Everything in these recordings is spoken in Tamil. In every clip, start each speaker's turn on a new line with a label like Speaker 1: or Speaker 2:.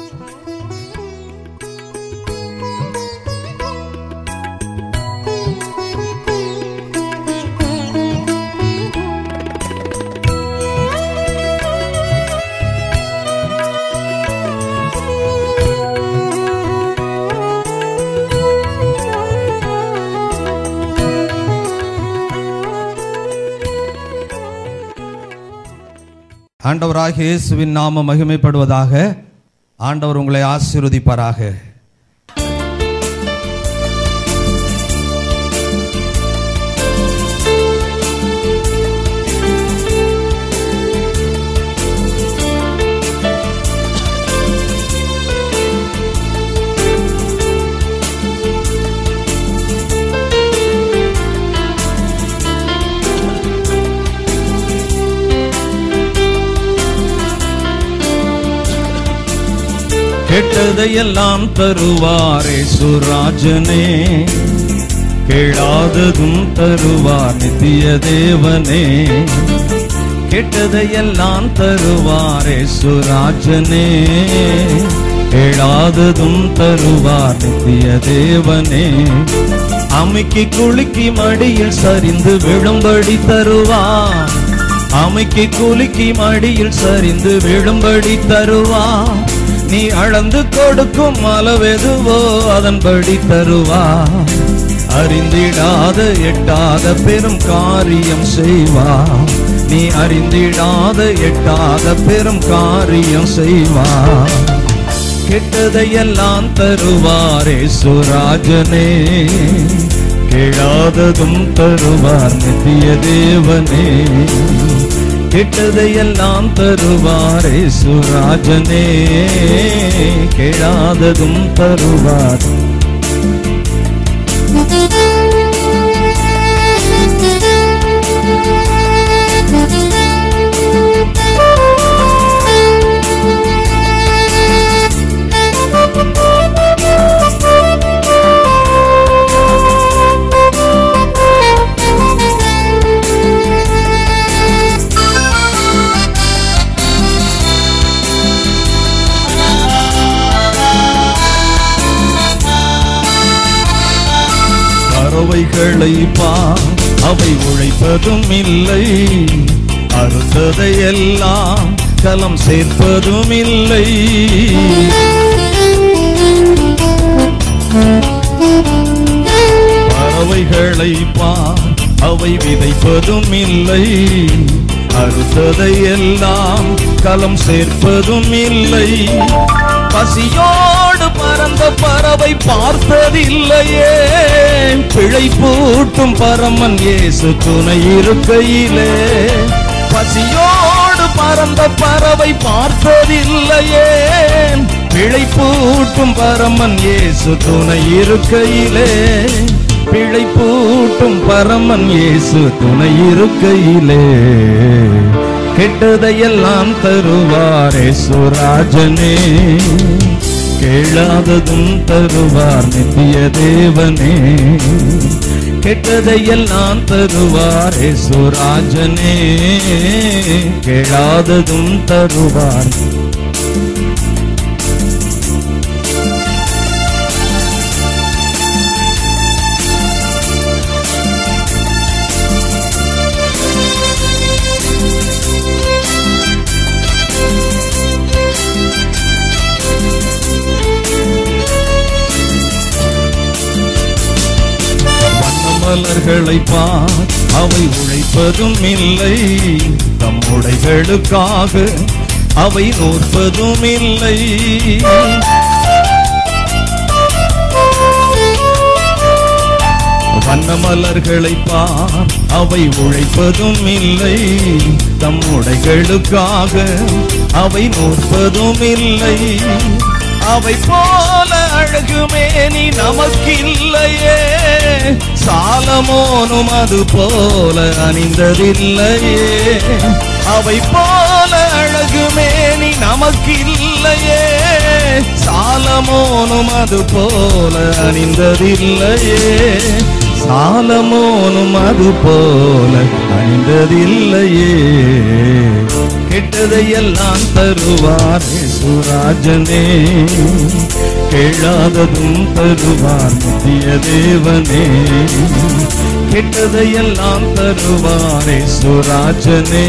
Speaker 1: ஆண்டவராகிய இயேசுவின் நாமம் மகிமைப்படுவதாக ஆண்டவர் உங்களை ஆசீர்வதிப்பாராக கெட்டதையெல்லாம் தருவாரே சுராஜனே கேளாததும் தருவார் நித்திய தேவனே கெட்டதையெல்லாம் தருவாரே சுராஜனே கேளாததும் தருவார் நித்திய தேவனே அமுக்கி குலுக்கி மடியில் சரிந்து விழும்படி தருவார் அமுக்கி குலுக்கி மடியில் சரிந்து விழும்படி தருவார் நீ அளந்து கொடுக்கும் அளவெதுவோ அதன்படி தருவா அறிந்திடாத எட்டாத பெரும் காரியம் செய்வா நீ அறிந்திடாத எட்டாத பெரும் காரியம் செய்வா கெட்டதையெல்லாம் தருவாரே சுராஜனே கேளாததும் தருவார் நித்திய தேவனே கெட்டதையெல்லாம் தருவாரே சுராஜனே கேளாததும் தருவார் பறவைகளை பா அவை உழைப்பதும் இல்லை அறுத்ததையெல்லாம் கலம் சேர்ப்பதும் இல்லை பறவைகளை பா அவை விதைப்பதும் இல்லை அறுத்ததையெல்லாம் களம் சேர்ப்பதும் இல்லை பசியோடு பறந்த பறவை பார்த்ததில்லையே பிழை பூட்டும் பரமன் இயேசு துணை இருக்கையிலே பசியோடு பறந்த பறவை பார்த்ததில்லையே பிழை பூட்டும் பரமன் இயேசு துணை இருக்கையிலே பிழை பூட்டும் பரமன் இயேசு துணை இருக்கையிலே கெட்டதையெல்லாம் தருவாரே சுராஜனே கேளாததும் தருவார் நித்திய தேவனே கெட்டதையெல்லாம் தருவாரே சுராஜனே கேளாததும் தருவார் மலர்களை பார் அவை உழைப்பதும் இல்லை தம் உடைகளுக்காக அவை நூற்பதும் இல்லை வண்ண மலர்களை பார் அவை உழைப்பதும் இல்லை தம் உடைகளுக்காக அவை நூற்பதும் இல்லை அவை போல அழகுமே நீ நமக்கில்லையே சாலமோனும் அது போல அணிந்ததில்லையே அவை போல அழகுமே நீ நமக்கில்லையே சாலமோனும் அது போல அணிந்ததில்லையே சாலமோனும் அது போல அணிந்ததில்லையே கெட்டதையெல்லாம் தருவார் சுராஜனே கேளாததும் தருவார் நித்திய தேவனே கெட்டதையெல்லாம் தருவார் சுராஜனே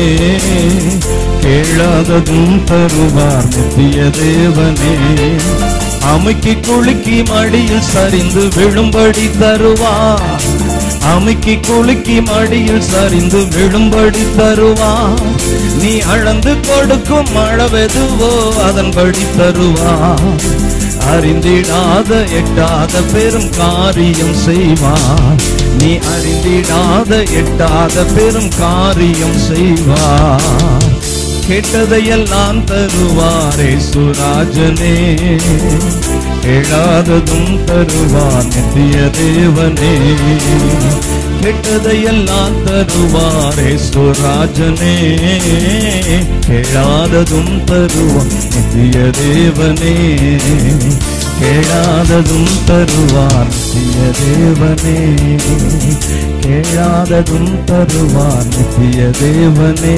Speaker 1: கேளாததும் தருவார் நித்திய தேவனே அமுக்கி குலுக்கி மடியில் சரிந்து விழும்படி தருவார் அமுக்கி குலுக்கி மடியில் சரிந்து விழும்படி தருவார் நீ அளந்து கொடுக்கும் அளவெதுவோ அதன்படி தருவார் அறிந்திடாத எட்டாத பெரும் காரியம் செய்வார் நீ அறிந்திடாத எட்டாத பெரும் காரியம் செய்வார் கெட்டதையெல்லாம் தருவாரே சுராஜனே கேளாததும் தருவார் நித்திய தேவனே கெட்டதையெல்லாம் தருவாரே சுராஜனே கேளாததும் தருவார் நித்திய தேவனே கேளாததும் தருவார் நித்திய தேவனே கேளாததும் தருவார் நித்திய தேவனே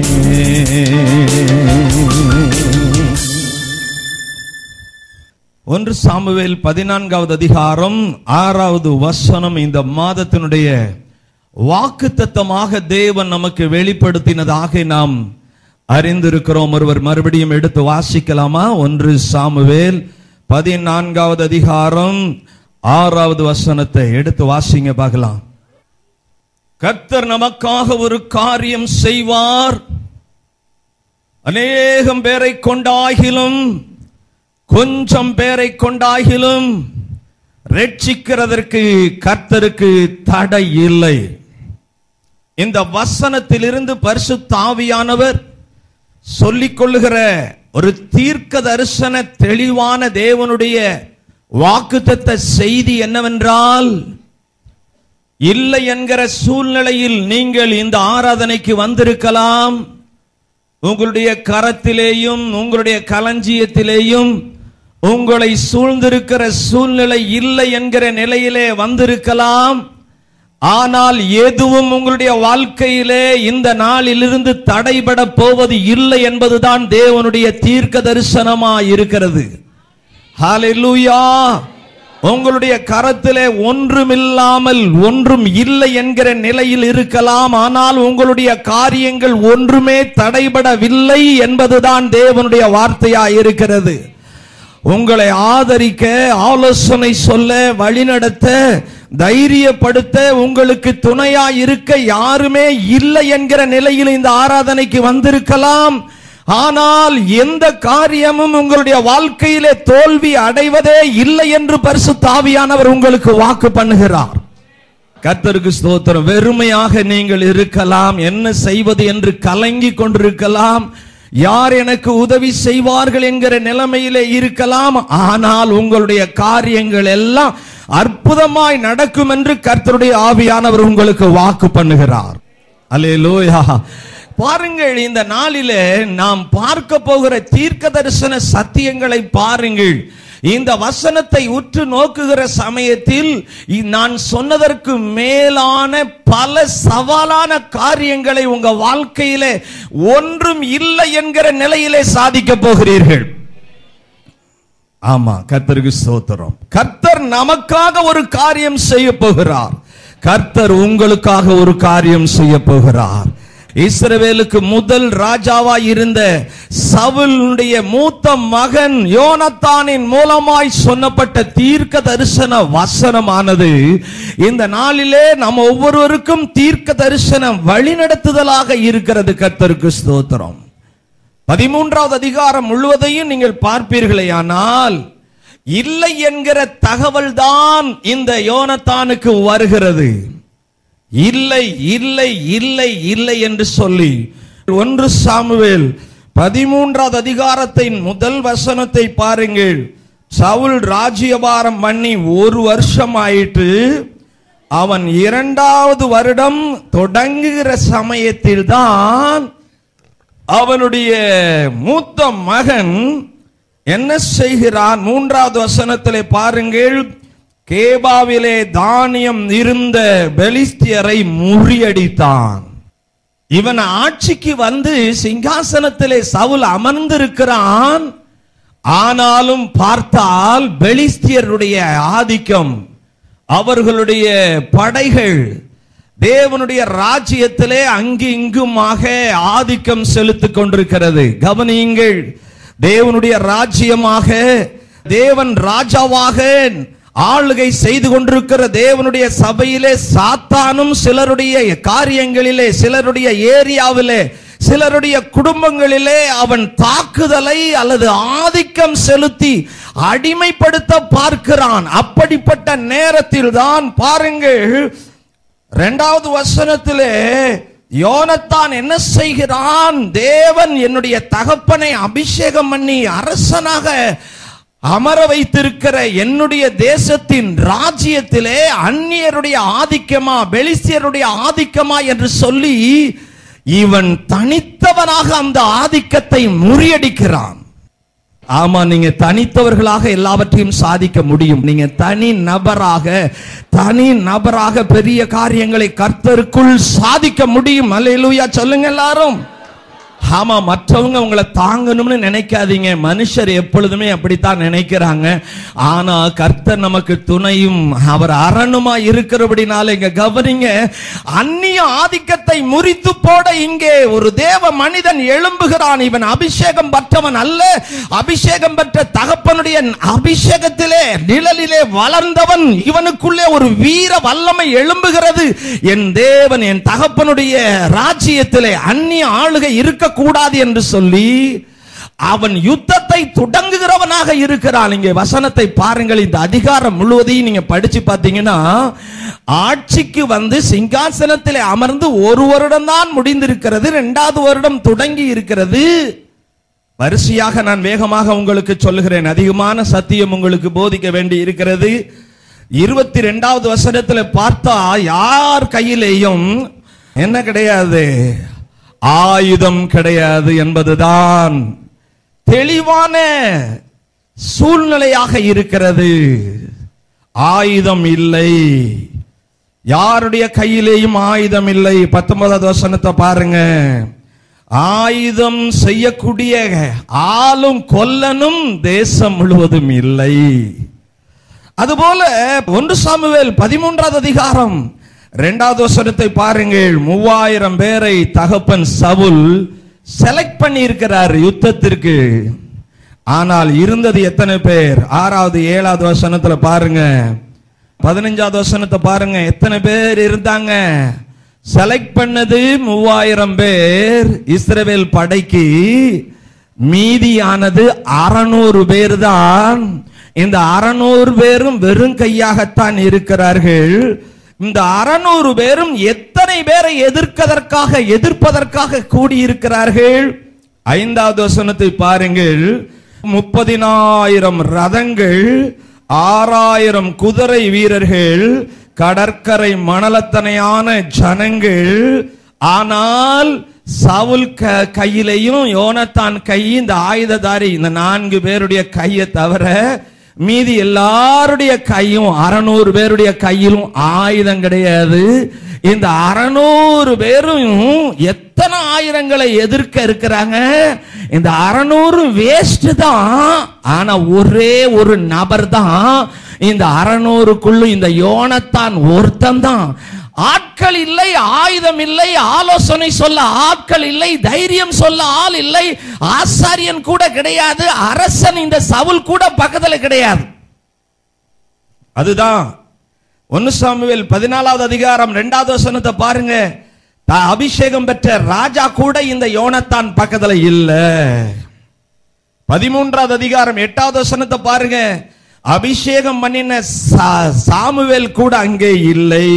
Speaker 1: ஒன்று சாமுவேல் பதினான்காவது அதிகாரம் ஆறாவது வசனம் இந்த மாதத்தினுடைய வாக்குத்தத்தமாக தேவன் நமக்கு வெளிப்படுத்தினதாக நாம் அறிந்திருக்கிறோம் ஒருவர் மறுபடியும் எடுத்து வாசிக்கலாமா ஒன்று சாமுவேல் பதினான்காவது அதிகாரம் ஆறாவது வசனத்தை எடுத்து வாசிங்க பார்க்கலாம் கர்த்தர் நமக்காக ஒரு காரியம் செய்வார் அநேகம் பேரை கொண்டாகிலும் கொஞ்சம் பேரை கொண்டாகிலும் ரட்சிக்கிறதற்கு கர்த்தருக்கு தடை இல்லை இந்த வசனத்திலிருந்து பரிசுத்தாவியானவர் சொல்லிக் கொள்ளுகிற ஒரு தீர்க்க தரிசன தெளிவான தேவனுடைய வாக்குத்தத்த செய்தி என்னவென்றால் இல்லை என்கிற சூழ்நிலையில் நீங்கள் இந்த ஆராதனைக்கு வந்திருக்கலாம் உங்களுடைய கரத்திலேயும் உங்களுடைய களஞ்சியத்திலேயும் உங்களை சூழ்ந்திருக்கிற சூழ்நிலை இல்லை என்கிற நிலையிலே வந்திருக்கலாம் ஆனால் எதுவும் உங்களுடைய வாழ்க்கையிலே இந்த நாளிலிருந்து தடைபட போவது இல்லை என்பதுதான் தேவனுடைய தீர்க்க தரிசனமாய் இருக்கிறது ஹalleluya உங்களுடைய கரத்திலே ஒன்றுமில்லாமல் ஒன்றும் இல்லை என்கிற நிலையில் இருக்கலாம் ஆனால் உங்களுடைய காரியங்கள் ஒன்றுமே தடைபடவில்லை என்பதுதான் தேவனுடைய வார்த்தையா இருக்கிறது உங்களை ஆதரிக்க ஆலோசனை சொல்ல வழிநடத்த தைரியப்படுத்த உங்களுக்கு துணையா இருக்க யாருமே இல்லை என்கிற நிலையில் இந்த ஆராதனைக்கு வந்திருக்கலாம் ஆனால் எந்த காரியமும் உங்களுடைய வாழ்க்கையிலே தோல்வி அடைவதே இல்லை என்று பரிசு தாவியானவர் உங்களுக்கு வாக்கு பண்ணுகிறார் கர்த்தருக்கு ஸ்தோத்திரம் வெறுமையாக நீங்கள் இருக்கலாம் என்ன செய்வது என்று கலங்கி கொண்டிருக்கலாம் யார் எனக்கு உதவி செய்வார்கள் என்கிற நிலைமையிலே இருக்கலாம் ஆனால் உங்களுடைய காரியங்கள் எல்லாம் அற்புதமாய் நடக்கும் என்று கர்த்தருடைய ஆவியானவர் உங்களுக்கு வாக்கு பண்ணுகிறார் அல்லேலூயா பாருங்கள் இந்த நாளிலே நாம் பார்க்க போகிற தீர்க்க தரிசன சத்தியங்களை பாருங்கள் இந்த வசனத்தை உற்று நோக்குகிற சமயத்தில் இ- நான் சொன்னதற்கு மேலான பல சவாலான காரியங்களை உங்க வாழ்க்கையிலே ஒன்றும் இல்லை என்கிற நிலையிலே சாதிக்க போகிறீர்கள் ஆமா கர்த்தருக்கு ஸ்தோத்திரம் கர்த்தர் நமக்காக ஒரு காரியம் செய்ய போகிறார் கர்த்தர் உங்களுக்காக ஒரு காரியம் செய்ய போகிறார் இஸ்ரவேலுக்கு முதல் ராஜாவாய் இருந்த சவுலுடைய மூத்த மகன் யோனத்தானின் மூலமாய் சொன்னப்பட்ட தீர்க்க தரிசன வசனமானது இந்த நாளிலே நம்ம ஒவ்வொருவருக்கும் தீர்க்க தரிசனம் வழிநடத்துதலாக இருக்கிறது கர்த்தருக்கு ஸ்தோத்திரம் பதிமூன்றாவது அதிகாரம் முழுவதையும் நீங்கள் பார்ப்பீர்களேயானால் இல்லை என்கிற தகவல் தான் இந்த யோனத்தானுக்கு வருகிறது இல்லை இல்லை இல்லை இல்லை என்று சொல்லி ஒன்று சாமுவேல் பதிமூன்றாவது அதிகாரத்தின் முதல் வசனத்தை பாருங்கள் சவுல் ராஜ்யபாரம் பண்ணி ஒரு வருஷம் ஆயிட்டு அவன் இரண்டாவது வருடம் தொடங்குகிற சமயத்தில் தான் அவனுடைய மூத்த மகன் என்ன செய்கிறான் மூன்றாவது வசனத்திலே பாருங்கள் கேபாவிலே தானியம் இருந்த பெலிஸ்தியரை முறியடித்தான் இவன் ஆட்சிக்கு வந்து சிங்காசனத்திலே சவுல் அமர்ந்திருக்கிறான் ஆனாலும் பார்த்தால் பெலிஸ்தியருடைய ஆதிக்கம் அவர்களுடைய படைகள் தேவனுடைய ராஜ்யத்திலே அங்கு இங்குமாக ஆதிக்கம் செலுத்திக் கொண்டிருக்கிறது கவனியுங்கள் தேவனுடைய ராஜ்யமாக தேவன் ராஜாவாக ஆளுகை செய்து கொண்டிருக்கிற தேவனுடைய சபையிலே சாத்தானும் சிலருடைய காரியங்களிலே சிலருடைய ஏரியாவிலே சிலருடைய குடும்பங்களிலே அவன் தாக்குதலை அல்லது ஆதிக்கம் செலுத்தி அடிமைப்படுத்த பார்க்கிறான் அப்படிப்பட்ட நேரத்தில் தான் பாருங்கள் இரண்டாவது வசனத்திலே யோனத்தான் என்ன செய்கிறான் தேவன் என்னுடைய தகப்பனை அபிஷேகம் பண்ணி அரசனாக அமர வைத்திருக்கிற என்னுடைய தேசத்தின் ராஜ்யத்திலே அந்நியருடைய ஆதிக்கமா பெலிஸ்தியருடைய ஆதிக்கமா என்று சொல்லி இவன் தனித்தவனாக அந்த ஆதிக்கத்தை முறியடிக்கிறான் ஆமா நீங்க தனித்தவர்களாக எல்லாவற்றையும் சாதிக்க முடியும் நீங்க தனி நபராக தனி நபராக பெரிய காரியங்களை கர்த்தருக்குள் சாதிக்க முடியும் அல்லேலூயா சொல்லுங்க எல்லாரும் ஆமா மற்றவங்க உங்களை தாங்கணும்னு நினைக்காதீங்க மனுஷர் எப்பொழுதுமே அப்படித்தான் நினைக்கிறாங்க ஆனா கர்த்தர் நமக்கு துணையும் அவர் அரணுமா இருக்கிறபடினால இங்க கவனிங்க அந்நிய ஆதிக்கத்தை முறித்து போட இங்கே ஒரு தேவ மனிதன் எழும்புகிறான் இவன் அபிஷேகம் பெற்றவன் அல்ல அபிஷேகம் பெற்ற தகப்பனுடைய அபிஷேகத்திலே நிழலிலே வளர்ந்தவன் இவனுக்குள்ளே ஒரு வீர வல்லமை எழும்புகிறது என் தேவன் என் தகப்பனுடைய ராஜ்யத்திலே அந்நிய ஆளுகை இருக்கக்கூடாது என்று சொல்லி அவன் யுத்தத்தை தொடங்குகிறவனாக இருக்கிறான் இங்கே வசனத்தை பாருங்கள் இந்த அதிகாரம் முழுவதையும் நீங்க படிச்சு பார்த்தீங்கன்னா ஆட்சிக்கு வந்து சிங்காசனத்திலே அமர்ந்து ஒரு வருடம் தான் முடிந்திருக்கிறது இரண்டாவது வருடம் தொடங்கி இருக்கிறது வரிசையாக நான் வேகமாக உங்களுக்கு சொல்லுகிறேன் அதிகமான சத்தியம் உங்களுக்கு போதிக்க வேண்டி இருக்கிறது இருபத்தி ரெண்டாவது வசனத்துல பார்த்தா யார் கையிலேயும் என்ன கிடையாது ஆயுதம் கிடையாது என்பதுதான் தெளிவான சூழ்நிலையாக இருக்கிறது ஆயுதம் இல்லை யாருடைய கையிலேயும் ஆயுதம் இல்லை பத்தொன்பதாவது வசனத்தை பாருங்க ஆயுதம் செய்யக்கூடிய ஆளும் கொல்லனும் தேசம் முழுவதும் இல்லை அதுபோல ஒன்று சாமுவேல் பதிமூன்றாவது அதிகாரம் இரண்டாவது வசனத்தை பாருங்கள் மூவாயிரம் பேரை தகப்பன் சவுல் செலக்ட் பண்ணி இருக்கிறார் யுத்தத்திற்கு ஆனால் இருந்தது எத்தனை பேர் ஆறாவது ஏழாவது வசனத்துல பாருங்க பதினஞ்சாவது வசனத்தை பாருங்க எத்தனை பேர் இருந்தாங்க செலக்ட் பண்ணது மூவாயிரம் பேர் இஸ்ரவேல் படைக்கு மீதியானது அறநூறு பேர் தான் இந்த அறநூறு பேரும் வெறும் கையாகத்தான் இருக்கிறார்கள் இந்த அறநூறு பேரும் எத்தனை பேரை எதிர்க்கதற்காக எதிர்ப்பதற்காக கூடியிருக்கிறார்கள் ஐந்தாவது வசனத்தை பாருங்கள் முப்பதினாயிரம் ரதங்கள் ஆறாயிரம் குதிரை வீரர்கள் கடற்கரை மணலத்தனையான ஜனங்கள் ஆனால் சவுல் க- கையிலையும் யோனத்தான் கை இந்த ஆயுததாரி இந்த நான்கு பேருடைய கையை தவிர மீதி எல்லாருடைய கையும் அறநூறு பேருடைய கையிலும் ஆயுதம் கிடையாது இந்த அறநூறு பேரும் எத்தனை ஆயிரங்களை எதிர்க்க இருக்கிறாங்க இந்த அறநூறு வேஸ்ட் தான் ஆனா ஒரே ஒரு நபர் தான் இந்த அறநூறுக்குள்ளும் இந்த யோனத்தான் ஒருத்தன் தான் ஆட்கள் இல்லை ஆயுதம் இல்லை ஆலோசனை சொல்ல ஆட்கள் இல்லை தைரியம் சொல்ல ஆள் இல்லை ஆசாரியன் கூட கிடையாது அரசன் இந்த சவுல் கூட பக்கத்துல கிடையாது அதுதான் ஒன்னு சாமுவேல் பதினாலாவது அதிகாரம் இரண்டாவது வசனத்தை பாருங்க தான் அபிஷேகம் பெற்ற ராஜா கூட இந்த யோனத்தான் பக்கத்துல இல்ல பதிமூன்றாவது அதிகாரம் எட்டாவது வசனத்தை பாருங்க அபிஷேகம் பண்ணின சா- சாமுவேல் கூட அங்கே இல்லை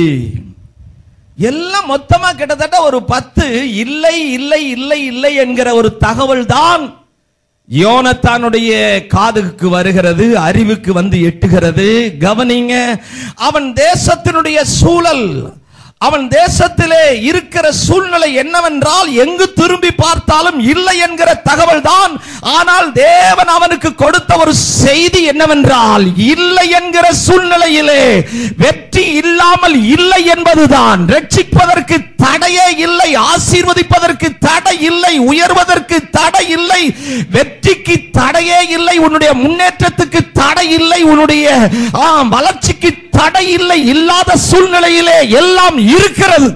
Speaker 1: எல்லாம் மொத்தமா கிட்டத்தட்ட ஒரு பத்து இல்லை இல்லை இல்லை இல்லை என்கிற ஒரு தகவல் தான் யோனத்தானுடைய காதுக்கு வருகிறது அறிவுக்கு வந்து எட்டுகிறது கவனிங்க அவன் தேசத்தினுடைய சூழல் அவன் தேசத்திலே இருக்கிற சூழ்நிலை என்னவென்றால் எங்கு திரும்பி பார்த்தாலும் இல்லை என்கிற தகவல் தான் ஆனால் தேவன் அவனுக்கு கொடுத்த ஒரு செய்தி என்னவென்றால் இல்லை என்கிற சூழ்நிலையிலே வெற்றி இல்லாமல் இல்லை என்பதுதான் ரட்சிப்பதற்கு தடையே இல்லை ஆசீர்வதிப்பதற்கு தடை இல்லை உயர்வதற்கு தடை இல்லை வெற்றிக்கு தடையே இல்லை உன்னுடைய முன்னேற்றத்துக்கு தடை இல்லை உன்னுடைய ஆ, வளர்ச்சிக்கு தடை இல்லை இல்லாத சூழ்நிலையிலே எல்லாம் இருக்கிறது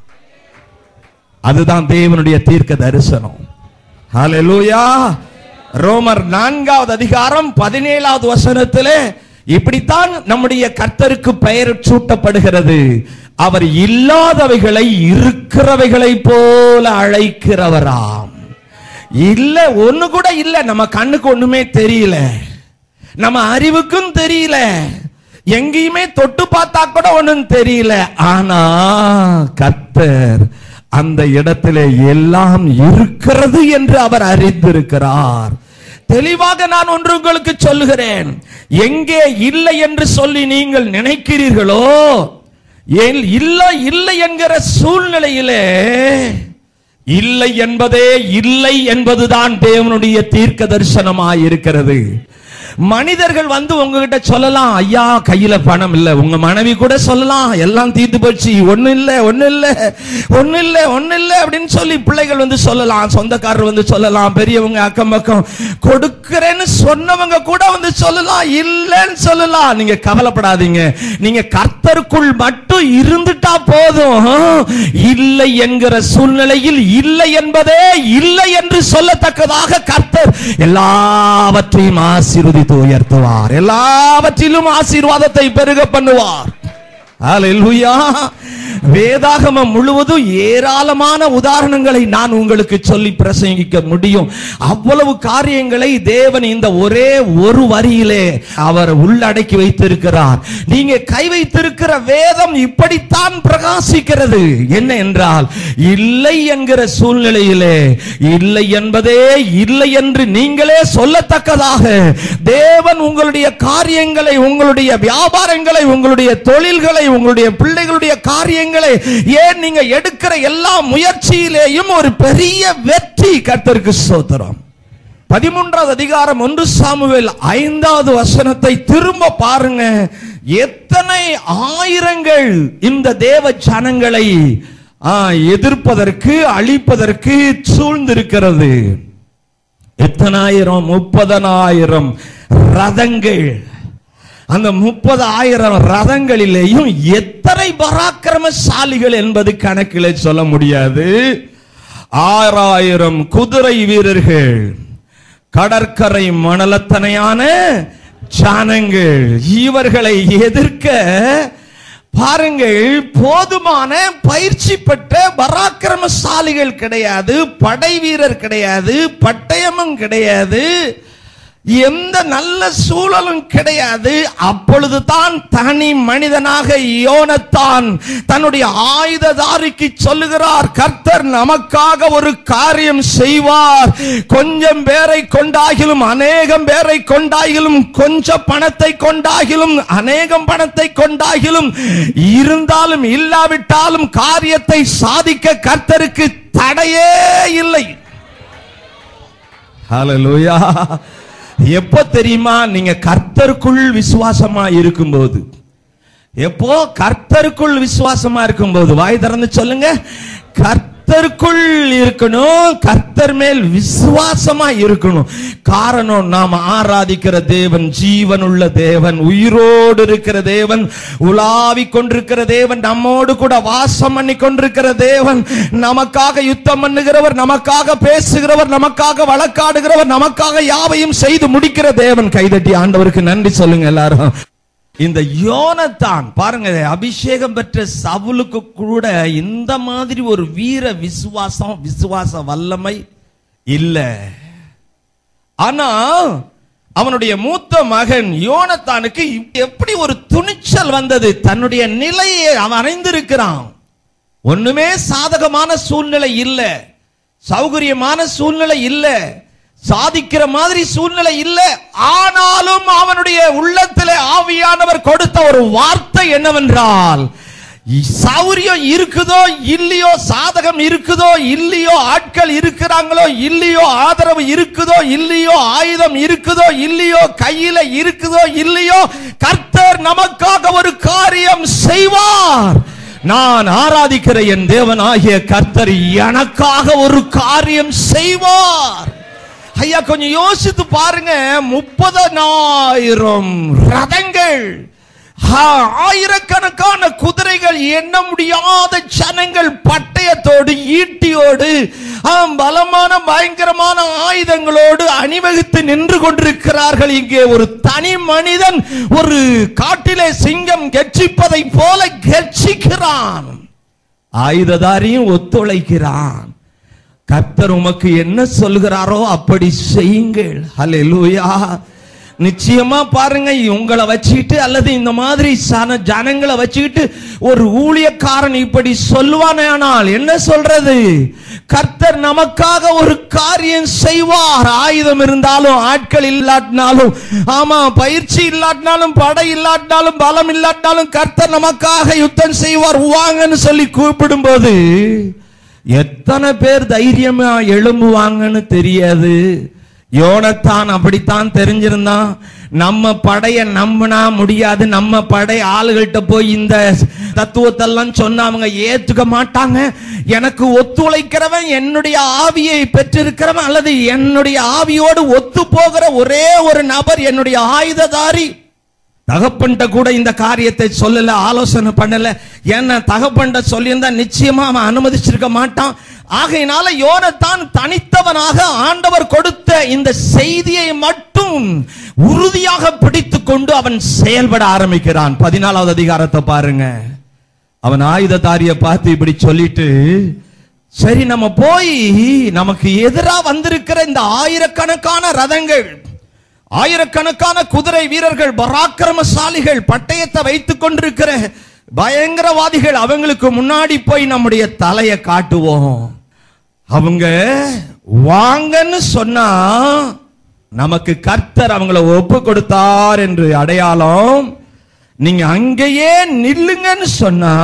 Speaker 1: அதுதான் தேவனுடைய தீர்க்க தரிசனம் ஹalleluya ரோமர் நான்காவது அதிகாரம் பதினேழாவது வசனத்திலே இப்படித்தான் நம்முடைய கர்த்தருக்கு பெயர் சூட்டப்படுகிறது அவர் இல்லாதவைகளை இருக்கிறவைகளை போல அழைக்கிறவராம் இல்ல ஒண்ணு கூட இல்ல நம்ம கண்ணுக்கு ஒண்ணுமே தெரியல நம்ம அறிவுக்கும் தெரியல எங்கேயுமே தொட்டு பார்த்தா கூட ஒண்ணும் தெரியல ஆனா கர்த்தர் அந்த இடத்திலே எல்லாம் இருக்கிறது என்று அவர் அறிந்திருக்கிறார் தெளிவாக நான் ஒன்று உங்களுக்கு சொல்லுகிறேன் எங்கே இல்லை என்று சொல்லி நீங்கள் நினைக்கிறீர்களோ ஏன் இல்லை இல்லை என்கிற சூழ்நிலையிலே இல்லை என்பதே இல்லை என்பதுதான் தேவனுடைய தீர்க்க தரிசனமாய் இருக்கிறது மனிதர்கள் வந்து உங்ககிட்ட சொல்லலாம் ஐயா கையில பணம் இல்ல உங்க மனைவி கூட சொல்லலாம் எல்லாம் தீர்த்து போச்சு ஒண்ணு இல்ல ஒண்ணு இல்ல ஒண்ணு இல்ல ஒண்ணு இல்ல அப்படின்னு சொல்லி பிள்ளைகள் வந்து சொல்லலாம் சொந்தக்காரர் வந்து சொல்லலாம் பெரியவங்க அக்கம் பக்கம் கொடுக்கிறேன்னு சொன்னவங்க கூட வந்து சொல்லலாம் இல்லைன்னு சொல்லலாம் நீங்க கவலைப்படாதீங்க நீங்க கர்த்தருக்குள் மட்டும் இருந்துட்டா போதும் இல்லை என்கிற சூழ்நிலையில் இல்லை என்பதே இல்லை என்று சொல்லத்தக்கதாக கர்த்தர் எல்லாவற்றையும் ஆசீர்வதித்து உயர்த்துவார் எல்லாவற்றிலும் ஆசீர்வாதத்தை பெருக பண்ணுவார் ஹalleluya வேதாகமம் முழுவதும் ஏராளமான உதாரணங்களை நான் உங்களுக்கு சொல்லி பிரசங்கிக்க முடியும் அவ்வளவு காரியங்களை தேவன் இந்த ஒரே ஒரு வரியிலே அவர் உள்ளடக்கி வைத்திருக்கிறார் நீங்க கை வைத்திருக்கிற வேதம் இப்படித்தான் பிரகாசிக்கிறது என்ன என்றால் இல்லை என்கிற சூழ்நிலையிலே இல்லை என்பதே இல்லை என்று நீங்களே சொல்லத்தக்கதாக தேவன் உங்களுடைய காரியங்களை உங்களுடைய வியாபாரங்களை உங்களுடைய தொழில்களை உங்களுடைய பிள்ளைகளுடைய காரியங்களை ஏன் நீங்க எடுக்கிற எல்லா முயற்சியிலேயும் ஒரு பெரிய வெற்றி கர்த்தருக்கு சோத்திரம் பதிமூன்றாவது அதிகாரம் ஒன்று சாமுவேல் ஐந்தாவது வசனத்தை திரும்ப பாருங்க எத்தனை ஆயிரங்கள் இந்த தேவ ஜனங்களை ஆ, எதிர்ப்பதற்கு அழிப்பதற்கு சூழ்ந்திருக்கிறது எத்தனாயிரம் முப்பதனாயிரம் ரதங்கள் அந்த முப்பது ஆயிரம் ரதங்களிலேயும் எத்தனை பராக்கிரமசாலிகள் என்பது கணக்கிலே சொல்ல முடியாது ஆறாயிரம் குதிரை வீரர்கள் கடற்கரை மணலத்தனையான ஜானங்கள் இவர்களை எதிர்க்க பாருங்கள் போதுமான பயிற்சி பெற்ற பராக்கிரமசாலிகள் கிடையாது படை வீரர் கிடையாது பட்டயமும் கிடையாது எந்த நல்ல சூழலும் கிடையாது அப்பொழுது தான் தனி மனிதனாக யோனத்தான் தன்னுடைய ஆயுததாரிக்கு சொல்லுகிறார் கர்த்தர் நமக்காக ஒரு காரியம் செய்வார் கொஞ்சம் பேரை கொண்டாகிலும் அநேகம் பேரை கொண்டாகிலும் கொஞ்ச பணத்தை கொண்டாகிலும் அநேகம் பணத்தை கொண்டாகிலும் இருந்தாலும் இல்லாவிட்டாலும் காரியத்தை சாதிக்க கர்த்தருக்கு தடையே இல்லை ஹalleluya எப்போ தெரியுமா நீங்க கர்த்தருக்குள் விசுவாசமா இருக்கும்போது எப்போ கர்த்தருக்குள் விசுவாசமா இருக்கும்போது வாய் திறந்து சொல்லுங்க கர்த்தருக்குள் இருக்கணும் கர்த்தர் மேல் விசுவாசமா இருக்கணும் காரணம் நாம் ஆராதிக்கிற தேவன் ஜீவனுள்ள தேவன் உயிரோடு இருக்கிற தேவன் உலாவிக் கொண்டிருக்கிற தேவன் நம்மோடு கூட வாசம் பண்ணி கொண்டிருக்கிற தேவன் நமக்காக யுத்தம் பண்ணுகிறவர் நமக்காக பேசுகிறவர் நமக்காக வழக்காடுகிறவர் நமக்காக யாவையும் செய்து முடிக்கிற தேவன் கைதட்டி ஆண்டவருக்கு நன்றி சொல்லுங்க எல்லாரும் இந்த யோனத்தான் பாருங்க அபிஷேகம் பெற்ற சவுலுக்கு கூட இந்த மாதிரி ஒரு வீர விசுவாசம் விசுவாச வல்லமை இல்ல ஆனா அவனுடைய மூத்த மகன் யோனத்தானுக்கு எப்படி ஒரு துணிச்சல் வந்தது தன்னுடைய நிலையை அவன் அறிந்திருக்கிறான் ஒண்ணுமே சாதகமான சூழ்நிலை இல்ல சௌகரியமான சூழ்நிலை இல்ல சாதிக்கிற மாதிரி சூழ்நிலை இல்ல ஆனாலும் அவனுடைய உள்ளத்திலே ஆவியானவர் கொடுத்த ஒரு வார்த்தை என்னவென்றால் சௌரியம் இருக்குதோ இல்லையோ சாதகம் இருக்குதோ இல்லையோ ஆட்கள் இருக்கிறாங்களோ இல்லையோ ஆதரவு இருக்குதோ இல்லையோ ஆயுதம் இருக்குதோ இல்லையோ கையில இருக்குதோ இல்லையோ கர்த்தர் நமக்காக ஒரு காரியம் செய்வார் நான் ஆராதிக்கிற என் தேவனாகிய கர்த்தர் எனக்காக ஒரு காரியம் செய்வார் ஐயா கொஞ்சம் யோசித்து பாருங்க முப்பதனாயிரம் ரதங்கள் ஆ, ஆயிரக்கணக்கான குதிரைகள் எண்ண முடியாத ஜனங்கள் பட்டயத்தோடு ஈட்டியோடு ஆம், பலமான பயங்கரமான ஆயுதங்களோடு அணிவகுத்து நின்று கொண்டிருக்கிறார்கள் இங்கே ஒரு தனி மனிதன் ஒரு காட்டிலே சிங்கம் கெர்ச்சிப்பதை போல கெர்ச்சிக்கிறான் ஆயுததாரியும் ஒத்துழைக்கிறான் கர்த்தர் உமக்கு என்ன சொல்கிறாரோ அப்படி செய்யுங்கள் ஹalleluya நிச்சயமா பாருங்க உங்களை வச்சுக்கிட்டு அல்லது இந்த மாதிரி சன ஜனங்களை வச்சுக்கிட்டு ஒரு ஊழியக்காரன் இப்படி சொல்வானேனால் என்ன சொல்றது கர்த்தர் நமக்காக ஒரு காரியம் செய்வார் ஆயுதம் இருந்தாலும் ஆட்கள் இல்லாட்டினாலும் ஆமா பயிற்சி இல்லாட்டினாலும் படை இல்லாட்டினாலும் பலம் இல்லாட்டினாலும் கர்த்தர் நமக்காக யுத்தம் செய்வார் வாங்கன்னு சொல்லி கூப்பிடும்போது எத்தனை பேர் தைரியமா எழும்புவாங்கன்னு தெரியாது யோனத்தான் அப்படித்தான் தெரிஞ்சிருந்தான் நம்ம படைய நம்பினா முடியாது நம்ம படை ஆளுகள்கிட்ட போய் இந்த தத்துவத்தெல்லாம் சொன்னா அவங்க ஏத்துக்க மாட்டாங்க எனக்கு ஒத்துழைக்கிறவன் என்னுடைய ஆவியை பெற்றிருக்கிறவன் அல்லது என்னுடைய ஆவியோடு ஒத்து போகிற ஒரே ஒரு நபர் என்னுடைய ஆயுததாரி தகப்பன்ட்ட கூட இந்த காரியத்தை சொல்லல ஆலோசனை பண்ணல ஏன்னா தகப்பன்ட்ட சொல்லியிருந்தா நிச்சயமா அவன் அனுமதிச்சிருக்க மாட்டான் ஆகையினால யோனத்தான் தனித்தவனாக ஆண்டவர் கொடுத்த இந்த செய்தியை மட்டும் உறுதியாக பிடித்துக் கொண்டு அவன் செயல்பட ஆரம்பிக்கிறான் பதினாலாவது அதிகாரத்தை பாருங்க அவன் ஆயுததாரிய பார்த்து இப்படி சொல்லிட்டு சரி நம்ம போய் நமக்கு எதிரா வந்திருக்கிற இந்த ஆயிரக்கணக்கான ரதங்கள் ஆயிரக்கணக்கான குதிரை வீரர்கள் பராக்கிரமசாலிகள் பட்டயத்தை வைத்துக் கொண்டிருக்கிற பயங்கரவாதிகள் அவங்களுக்கு முன்னாடி போய் நம்முடைய தலையை காட்டுவோம் அவங்க வாங்கன்னு சொன்னா நமக்கு கர்த்தர் அவங்கள ஒப்பு கொடுத்தார் என்று அடையாளம் நீங்க அங்கேயே நில்லுங்கன்னு சொன்னா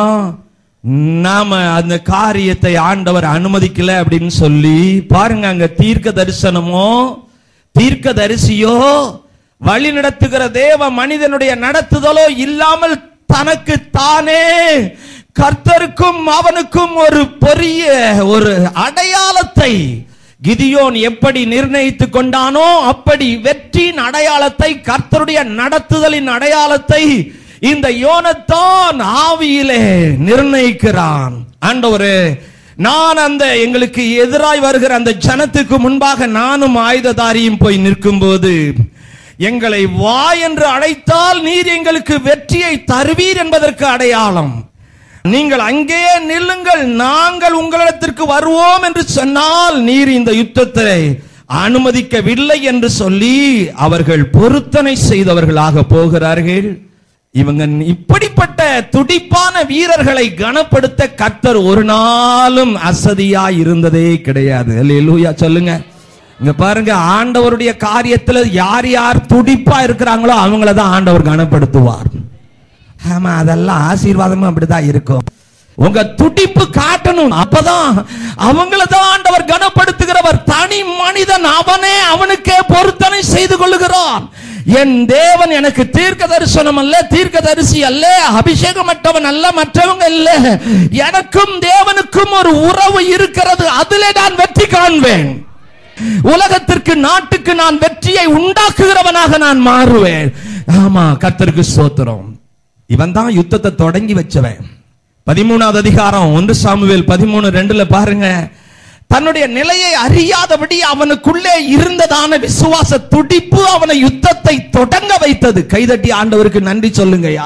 Speaker 1: நாம அந்த காரியத்தை ஆண்டவர் அனுமதிக்கல அப்படின்னு சொல்லி பாருங்க அங்க தீர்க்க தரிசனமோ தீர்க்க தரிசியோ வழி நடத்துகிற தேவ மனிதனுடைய நடத்துதலோ இல்லாமல் தனக்கு தானே கர்த்தருக்கும் அவனுக்கும் ஒரு பெரிய ஒரு அடையாளத்தை கிதியோன் எப்படி நிர்ணயித்துக் கொண்டானோ அப்படி வெற்றியின் அடையாளத்தை கர்த்தருடைய நடத்துதலின் அடையாளத்தை இந்த யோனத்தான் ஆவியிலே நிர்ணயிக்கிறான் ஆண்டவரே நான் அந்த எங்களுக்கு எதிராய் வருகிற அந்த ஜனத்துக்கு முன்பாக நானும் ஆயுததாரியும் போய் நிற்கும்போது எங்களை வா என்று அழைத்தால் நீர் எங்களுக்கு வெற்றியை தருவீர் என்பதற்கு அடையாளம் நீங்கள் அங்கேயே நில்லுங்கள் நாங்கள் உங்களிடத்திற்கு வருவோம் என்று சொன்னால் நீர் இந்த யுத்தத்தை அனுமதிக்கவில்லை என்று சொல்லி அவர்கள் பொருத்தனை செய்தவர்களாக போகிறார்கள் இவங்க இப்படிப்பட்ட துடிப்பான வீரர்களை கனப்படுத்த கர்த்தர் ஒரு நாளும் அசதியா இருந்ததே கிடையாது அல்லேலூயா சொல்லுங்க இங்க பாருங்க ஆண்டவருடைய காரியத்துல யார் யார் துடிப்பா இருக்கிறாங்களோ அவங்கள தான் ஆண்டவர் கனப்படுத்துவார் ஆமா அதெல்லாம் ஆசீர்வாதமும் அப்படிதான் இருக்கும் உங்க துடிப்பு காட்டணும் அப்பதான் அவங்கள தான் ஆண்டவர் கனப்படுத்துகிறவர் தனி மனிதன் அவனே அவனுக்கே பொருத்தனை செய்து கொள்ளுகிறான் என் தேவன் எனக்கு தீர்க்க தரிசனம் அல்ல தீர்க்க தரிசி அல்ல அபிஷேகமற்றவன் அல்ல மற்றவங்க இல்ல எனக்கும் தேவனுக்கும் ஒரு உறவு இருக்கிறது அதிலே நான் வெற்றி காண்பேன் உலகத்திற்கு நாட்டுக்கு நான் வெற்றியை உண்டாக்குகிறவனாக நான் மாறுவேன் ஆமா கர்த்தருக்கு ஸ்தோத்திரம் இவன் தான் யுத்தத்தை தொடங்கி வச்சவன் பதிமூணாவது அதிகாரம் ஒன்று சாமுவேல் பதிமூணு ரெண்டுல பாருங்க தன்னுடைய நிலையை அறியாதபடி அவனுக்குள்ளே இருந்ததான விசுவாச துடிப்பு அவனை யுத்தத்தை தொடங்க வைத்தது கைதட்டி ஆண்டவருக்கு நன்றி சொல்லுங்கய்யா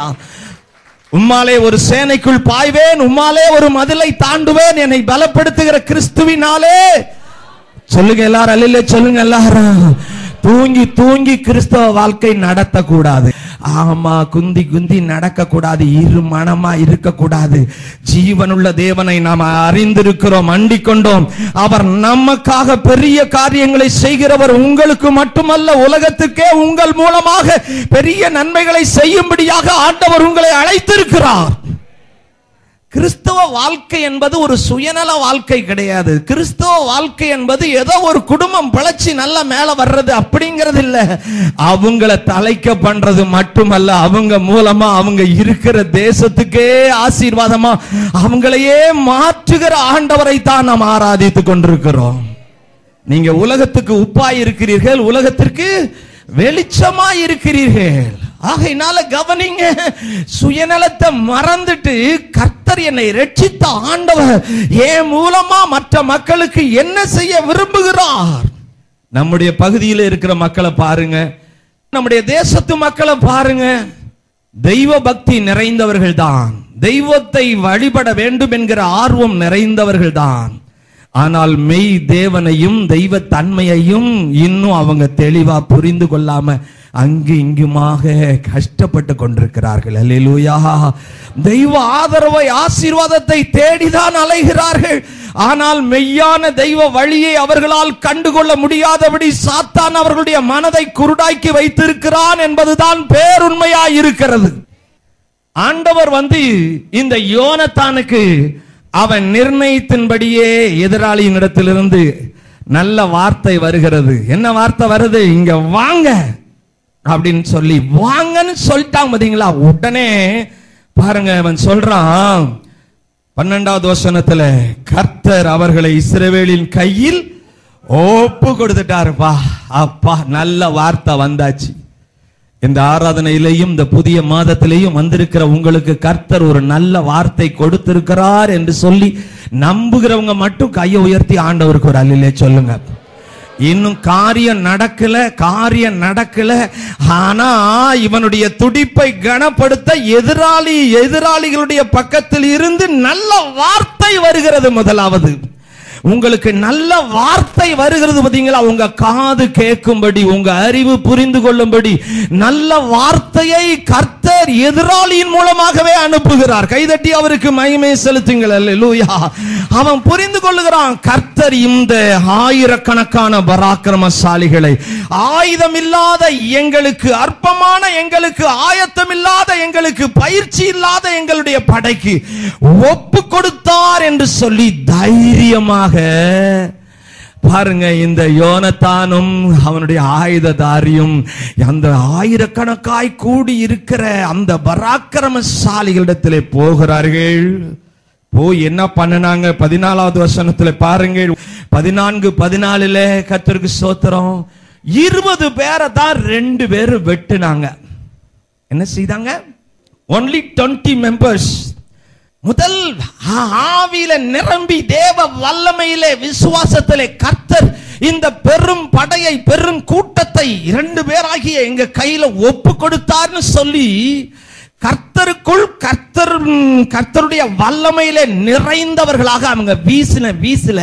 Speaker 1: உம்மாலே ஒரு சேனைக்குள் பாய்வேன் உம்மாலே ஒரு மதிலை தாண்டுவேன் என்னை பலப்படுத்துகிற கிறிஸ்துவினாலே சொல்லுங்க எல்லாரும் அல்ல சொல்லுங்க எல்லாரும் தூங்கி தூங்கி கிறிஸ்தவ வாழ்க்கை நடத்தக்கூடாது ஆமா குந்தி குந்தி நடக்க கூடாது இரு மனமா இருக்க கூடாது ஜீவனுள்ள தேவனை நாம் அறிந்திருக்கிறோம் அண்டிக் கொண்டோம் அவர் நமக்காக பெரிய காரியங்களை செய்கிறவர் உங்களுக்கு மட்டுமல்ல உலகத்துக்கே உங்கள் மூலமாக பெரிய நன்மைகளை செய்யும்படியாக ஆண்டவர் உங்களை அழைத்திருக்கிறார் கிறிஸ்தவ வாழ்க்கை என்பது ஒரு சுயநல வாழ்க்கை கிடையாது கிறிஸ்தவ வாழ்க்கை என்பது ஏதோ ஒரு குடும்பம் பிழைச்சி நல்லா மேல வர்றது அப்படிங்கிறது இல்ல அவங்கள தலைக்க பண்றது மட்டுமல்ல அவங்க மூலமா அவங்க இருக்கிற தேசத்துக்கே ஆசீர்வாதமா அவங்களையே மாற்றுகிற ஆண்டவரை தான் நாம் ஆராதித்துக் கொண்டிருக்கிறோம் நீங்க உலகத்துக்கு உப்பாய் இருக்கிறீர்கள் உலகத்திற்கு வெளிச்சமா இருக்கிறீர்கள் ஆகையினால கவனிங்க சுயநலத்தை மறந்துட்டு கர்த்தர் என்னை ரட்சித்த ஆண்டவர் என் மூலமா மற்ற மக்களுக்கு என்ன செய்ய விரும்புகிறார் நம்முடைய பகுதியில் இருக்கிற மக்களை பாருங்க நம்முடைய தேசத்து மக்களை பாருங்க தெய்வ பக்தி நிறைந்தவர்கள் தான் தெய்வத்தை வழிபட வேண்டும் என்கிற ஆர்வம் நிறைந்தவர்கள் தான் ஆனால் மெய் தேவனையும் தெய்வ தன்மையையும் இன்னும் அவங்க தெளிவா புரிந்து கொள்ளாம அங்கு இங்குமாக கஷ்டப்பட்டு கொண்டிருக்கிறார்கள் அல்லேலூயா தெய்வ ஆதரவை ஆசீர்வாதத்தை தேடிதான் அலைகிறார்கள் ஆனால் மெய்யான தெய்வ வழியை அவர்களால் கண்டுகொள்ள முடியாதபடி சாத்தான் அவர்களுடைய மனதை குருடாக்கி வைத்திருக்கிறான் என்பதுதான் பேருண்மையாய் இருக்கிறது ஆண்டவர் வந்து இந்த யோனத்தானுக்கு அவன் நிர்ணயித்தின்படியே எதிராளியினிடத்திலிருந்து நல்ல வார்த்தை வருகிறது என்ன வார்த்தை வருது இங்க வாங்க அப்படின்னு சொல்லி வாங்கன்னு சொல்லிட்டாங்க பாத்தீங்களா உடனே பாருங்க அவன் சொல்றான் பன்னெண்டாவது வசனத்துல கர்த்தர் அவர்களை இஸ்ரவேலின் கையில் ஒப்பு கொடுத்துட்டாருப்பா அப்பா நல்ல வார்த்தை வந்தாச்சு இந்த ஆராதனையிலையும் இந்த புதிய மாதத்திலேயும் வந்திருக்கிற உங்களுக்கு கர்த்தர் ஒரு நல்ல வார்த்தை கொடுத்திருக்கிறார் என்று சொல்லி நம்புகிறவங்க மட்டும் கையை உயர்த்தி ஆண்டவருக்கு ஒரு அல்லிலே சொல்லுங்க இன்னும் காரியம் நடக்கல காரியம் நடக்கல ஆனா இவனுடைய துடிப்பை கனப்படுத்த எதிராளி எதிராளிகளுடைய பக்கத்தில் இருந்து நல்ல வார்த்தை வருகிறது முதலாவது உங்களுக்கு நல்ல வார்த்தை வருகிறது பாத்தீங்களா உங்க காது கேட்கும்படி உங்க அறிவு புரிந்து கொள்ளும்படி நல்ல வார்த்தையை கர்த்தர் எதிராளியின் மூலமாகவே அனுப்புகிறார் கைதட்டி அவருக்கு மகிமை செலுத்துங்கள் அல்லேலூயா அவன் புரிந்து கொள்ளுகிறான் கர்த்தர் இந்த ஆயிரக்கணக்கான பராக்கிரமசாலிகளை ஆயுதம் இல்லாத எங்களுக்கு அற்பமான எங்களுக்கு ஆயத்தம் இல்லாத எங்களுக்கு பயிற்சி இல்லாத எங்களுடைய படைக்கு ஒப்பு கொடுத்தார் என்று சொல்லி தைரியமாக பாருங்க இந்த யோனத்தானும் அவனுடைய ஆயுததாரியும் அந்த ஆயிரக்கணக்காய் கூடி இருக்கிற அந்த பராக்கிரமசாலிகளிடத்திலே போகிறார்கள் போய் என்ன பண்ணினாங்க பதினாலாவது வசனத்துல பாருங்கள் பதினான்கு பதினாலுல கத்தருக்கு சோத்திரம் இருபது பேரை தான் ரெண்டு பேரும் வெட்டுனாங்க என்ன செய்தாங்க ஒன்லி டுவெண்ட்டி மெம்பர்ஸ் முதல் ஆ- ஆவியில நிரம்பி தேவ வல்லமையிலே விசுவாசத்திலே கர்த்தர் இந்த பெரும் படையை பெரும் கூட்டத்தை இரண்டு பேராகிய எங்க கையில ஒப்பு கொடுத்தார்னு சொல்லி கர்த்தருக்குள் கர்த்தர் ம், கர்த்தருடைய வல்லமையிலே நிறைந்தவர்களாக அவங்க வீசின வீசில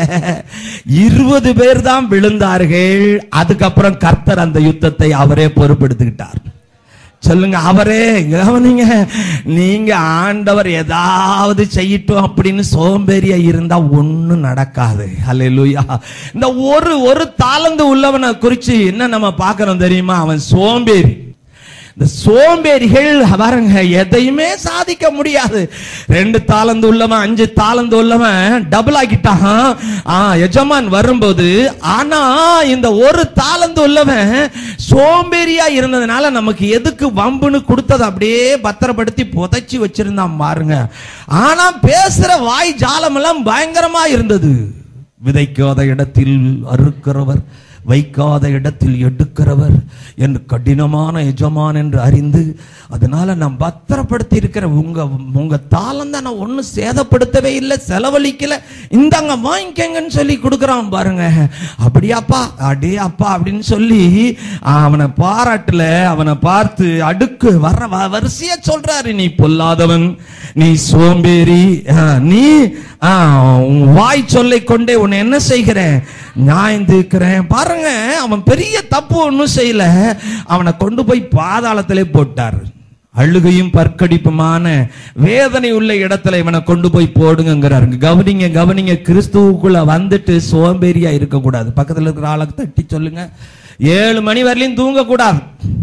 Speaker 1: இருபது பேர் தான் விழுந்தார்கள் அதுக்கப்புறம் கர்த்தர் அந்த யுத்தத்தை அவரே பொறுப்பெடுத்துக்கிட்டார் சொல்லுங்க அவரே கவனிங்க நீங்க ஆண்டவர் ஏதாவது செய்யட்டும் அப்படின்னு சோம்பேறியா இருந்தா ஒண்ணும் நடக்காது அல்லேலூயா இந்த ஒரு ஒரு தாளந்து உள்ளவனை குறிச்சு என்ன நம்ம பார்க்கறோம் தெரியுமா அவன் சோம்பேறி இந்த சோம்பேறிகள் பாருங்க எதையுமே சாதிக்க முடியாது ரெண்டு தாளந்து உள்ளவன் அஞ்சு தாளந்து உள்ளவன் டபுள் ஆக்கிட்டான் ஆ எஜமான் வரும்போது ஆனா இந்த ஒரு தாளந்து உள்ளவன் சோம்பேறியா இருந்ததுனால நமக்கு எதுக்கு வம்புன்னு கொடுத்ததை அப்படியே பத்திரப்படுத்தி புதைச்சி வச்சிருந்தான் பாருங்க ஆனா பேசுற வாய் ஜாலம் எல்லாம் பயங்கரமா இருந்தது விதைக்காத இடத்தில் அறுக்கிறவர் வைக்காத இடத்தில் எடுக்கிறவர் என்று கடினமான எஜமான் என்று அறிந்து அதனால நான் பத்திரப்படுத்தி இருக்கிற உங்க உங்க தாளம் தான் நான் ஒன்றும் சேதப்படுத்தவே இல்லை செலவழிக்கல இந்தாங்க வாங்கிக்கங்கன்னு சொல்லி கொடுக்குறான் பாருங்க அப்படியாப்பா அடே அப்பா அப்படின்னு சொல்லி அவனை பாராட்டல அவனை பார்த்து அடுக்கு வர வ- வரிசையா சொல்றாரு நீ பொல்லாதவன் நீ சோம்பேறி ஆ, நீ ஆ, உன் வாய் சொல்லை கொண்டே உன்னை என்ன செய்கிறேன் நியாயம் தீர்க்கிறேன் பாருங்க அவன் பெரிய தப்பு ஒன்றும் செய்யல அவனை கொண்டு போய் பாதாளத்திலே போட்டார் அழுகையும் பற்கடிப்புமான வேதனை உள்ள இடத்துல இவனை கொண்டு போய் போடுங்கிறாரு கவனிங்க கவனிங்க கிறிஸ்துவுக்குள்ள வந்துட்டு சோம்பேறியா இருக்கக்கூடாது பக்கத்துல இருக்கிற ஆளை தட்டி சொல்லுங்க ஏழு மணி வரலையும் தூங்க கூடாது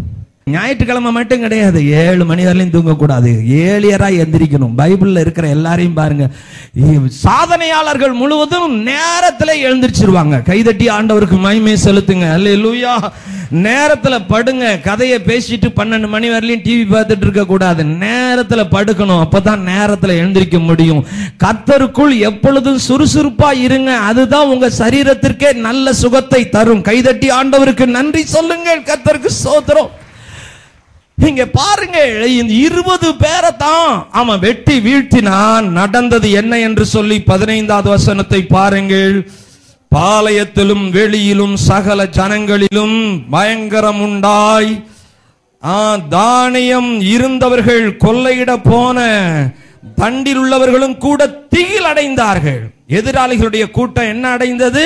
Speaker 1: ஞாயிற்றுக்கிழமை மட்டும் கிடையாது ஏழு மணி வரையிலும் தூங்கக்கூடாது ஏழியரா எந்திரிக்கணும் பைபிள்ல இருக்கிற எல்லாரையும் பாருங்க இ- சாதனையாளர்கள் முழுவதும் நேரத்துல எழுந்திருச்சிருவாங்க கைதட்டி ஆண்டவருக்கு மகிமை செலுத்துங்க அல்லேலூயா நேரத்துல படுங்க கதையை பேசிட்டு பன்னெண்டு மணி வரையிலும் டிவி பார்த்துட்டு இருக்க கூடாது நேரத்துல படுக்கணும் அப்பதான் நேரத்துல எழுந்திருக்க முடியும் கர்த்தருக்குள் எப்பொழுதும் சுறுசுறுப்பா இருங்க அதுதான் உங்க சரீரத்திற்கே நல்ல சுகத்தை தரும் கைதட்டி ஆண்டவருக்கு நன்றி சொல்லுங்கள் கர்த்தருக்கு சோத்திரம் இங்க பாருங்க இந்த இருபது பேரை தான் அவன் வெட்டி வீழ்த்தினான் நடந்தது என்ன என்று சொல்லி பதினைந்தாவது வசனத்தை பாருங்கள் பாளையத்திலும் வெளியிலும் சகல ஜனங்களிலும் பயங்கரம் உண்டாய் ஆ, தானியம் இருந்தவர்கள் கொள்ளையிட போன தண்டில் உள்ளவர்களும் கூட திகில் அடைந்தார்கள் எதிராளிகளுடைய கூட்டம் என்ன அடைந்தது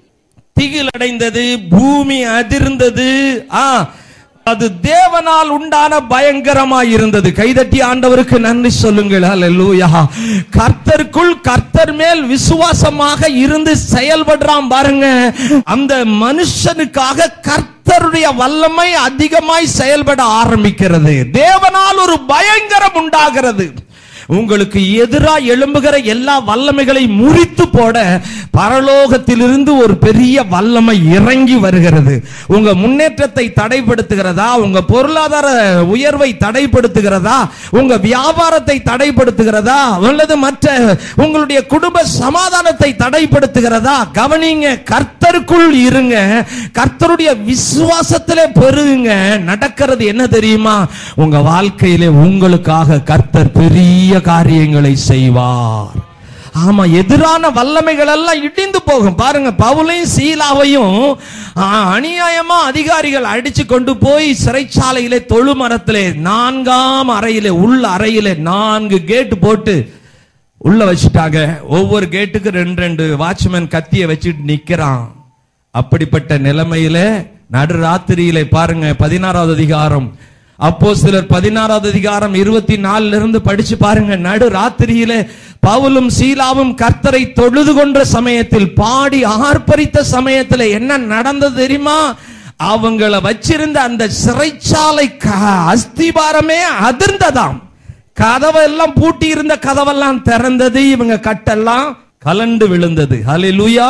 Speaker 1: திகில் அடைந்தது பூமி அதிர்ந்தது ஆ அது தேவனால் உண்டான பயங்கரமாய் இருந்தது கைதட்டி ஆண்டவருக்கு நன்றி சொல்லுங்கள் அல்லேலூயா கர்த்தருக்குள் கர்த்தர் மேல் விசுவாசமாக இருந்து செயல்படுறான் பாருங்க அந்த மனுஷனுக்காக கர்த்தருடைய வல்லமை அதிகமாய் செயல்பட ஆரம்பிக்கிறது தேவனால் ஒரு பயங்கரம் உண்டாகிறது உங்களுக்கு எதிராக எழும்புகிற எல்லா வல்லமைகளை முறித்து போட பரலோகத்திலிருந்து ஒரு பெரிய வல்லமை இறங்கி வருகிறது உங்க முன்னேற்றத்தை தடைப்படுத்துகிறதா உங்க பொருளாதார உயர்வை தடைப்படுத்துகிறதா உங்க வியாபாரத்தை தடைப்படுத்துகிறதா அல்லது மற்ற உங்களுடைய குடும்ப சமாதானத்தை தடைப்படுத்துகிறதா கவனிங்க கர்த்தருக்குள் இருங்க கர்த்தருடைய விசுவாசத்திலே பெருகுங்க நடக்கிறது என்ன தெரியுமா உங்க வாழ்க்கையிலே உங்களுக்காக கர்த்தர் பெரிய காரியங்களை செய்வார் ஆமா எதிரான வல்லமைகள் எல்லாம் இடிந்து போகும் பாருங்க பவுலையும் சீலாவையும் ஆ, அநியாயமா அதிகாரிகள் அடிச்சு கொண்டு போய் சிறைச்சாலையிலே தொழுமரத்திலே நான்காம் அறையிலே உள்ள அறையிலே நான்கு கேட் போட்டு உள்ள வச்சுட்டாங்க ஒவ்வொரு கேட்டுக்கு ரெண்டு ரெண்டு வாட்ச்மேன் கத்திய வச்சுட்டு நிக்கிறான் அப்படிப்பட்ட நிலைமையில நடுராத்திரியிலே பாருங்க பதினாறாவது அதிகாரம் அப்போ சிலர் பதினாறாவது அதிகாரம் இருபத்தி நாலுல இருந்து படிச்சு பாருங்க நடு ராத்திரியிலே பவுலும் சீலாவும் கர்த்தரை தொழுது கொன்ற சமயத்தில் பாடி ஆர்ப்பரித்த சமயத்துல என்ன நடந்தது தெரியுமா அவங்கள வச்சிருந்த அந்த சிறைச்சாலை க- அஸ்திபாரமே அதிர்ந்ததாம் கதவெல்லாம் பூட்டி இருந்த கதவெல்லாம் திறந்தது இவங்க கட்டெல்லாம் கலண்டு விழுந்தது ஹalleluya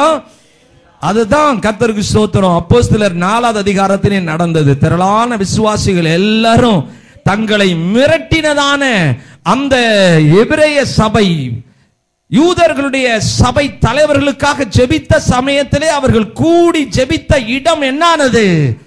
Speaker 1: அதுதான் கர்த்தருக்கு ஸ்தோத்திரம் அப்போஸ்தலர் நாலாவது அதிகாரத்திலே நடந்தது திரளான விசுவாசிகள் எல்லாரும் தங்களை மிரட்டினதான அந்த எபிரேய சபை யூதர்களுடைய சபை தலைவர்களுக்காக ஜெபித்த சமயத்திலே அவர்கள் கூடி ஜெபித்த இடம் என்னானது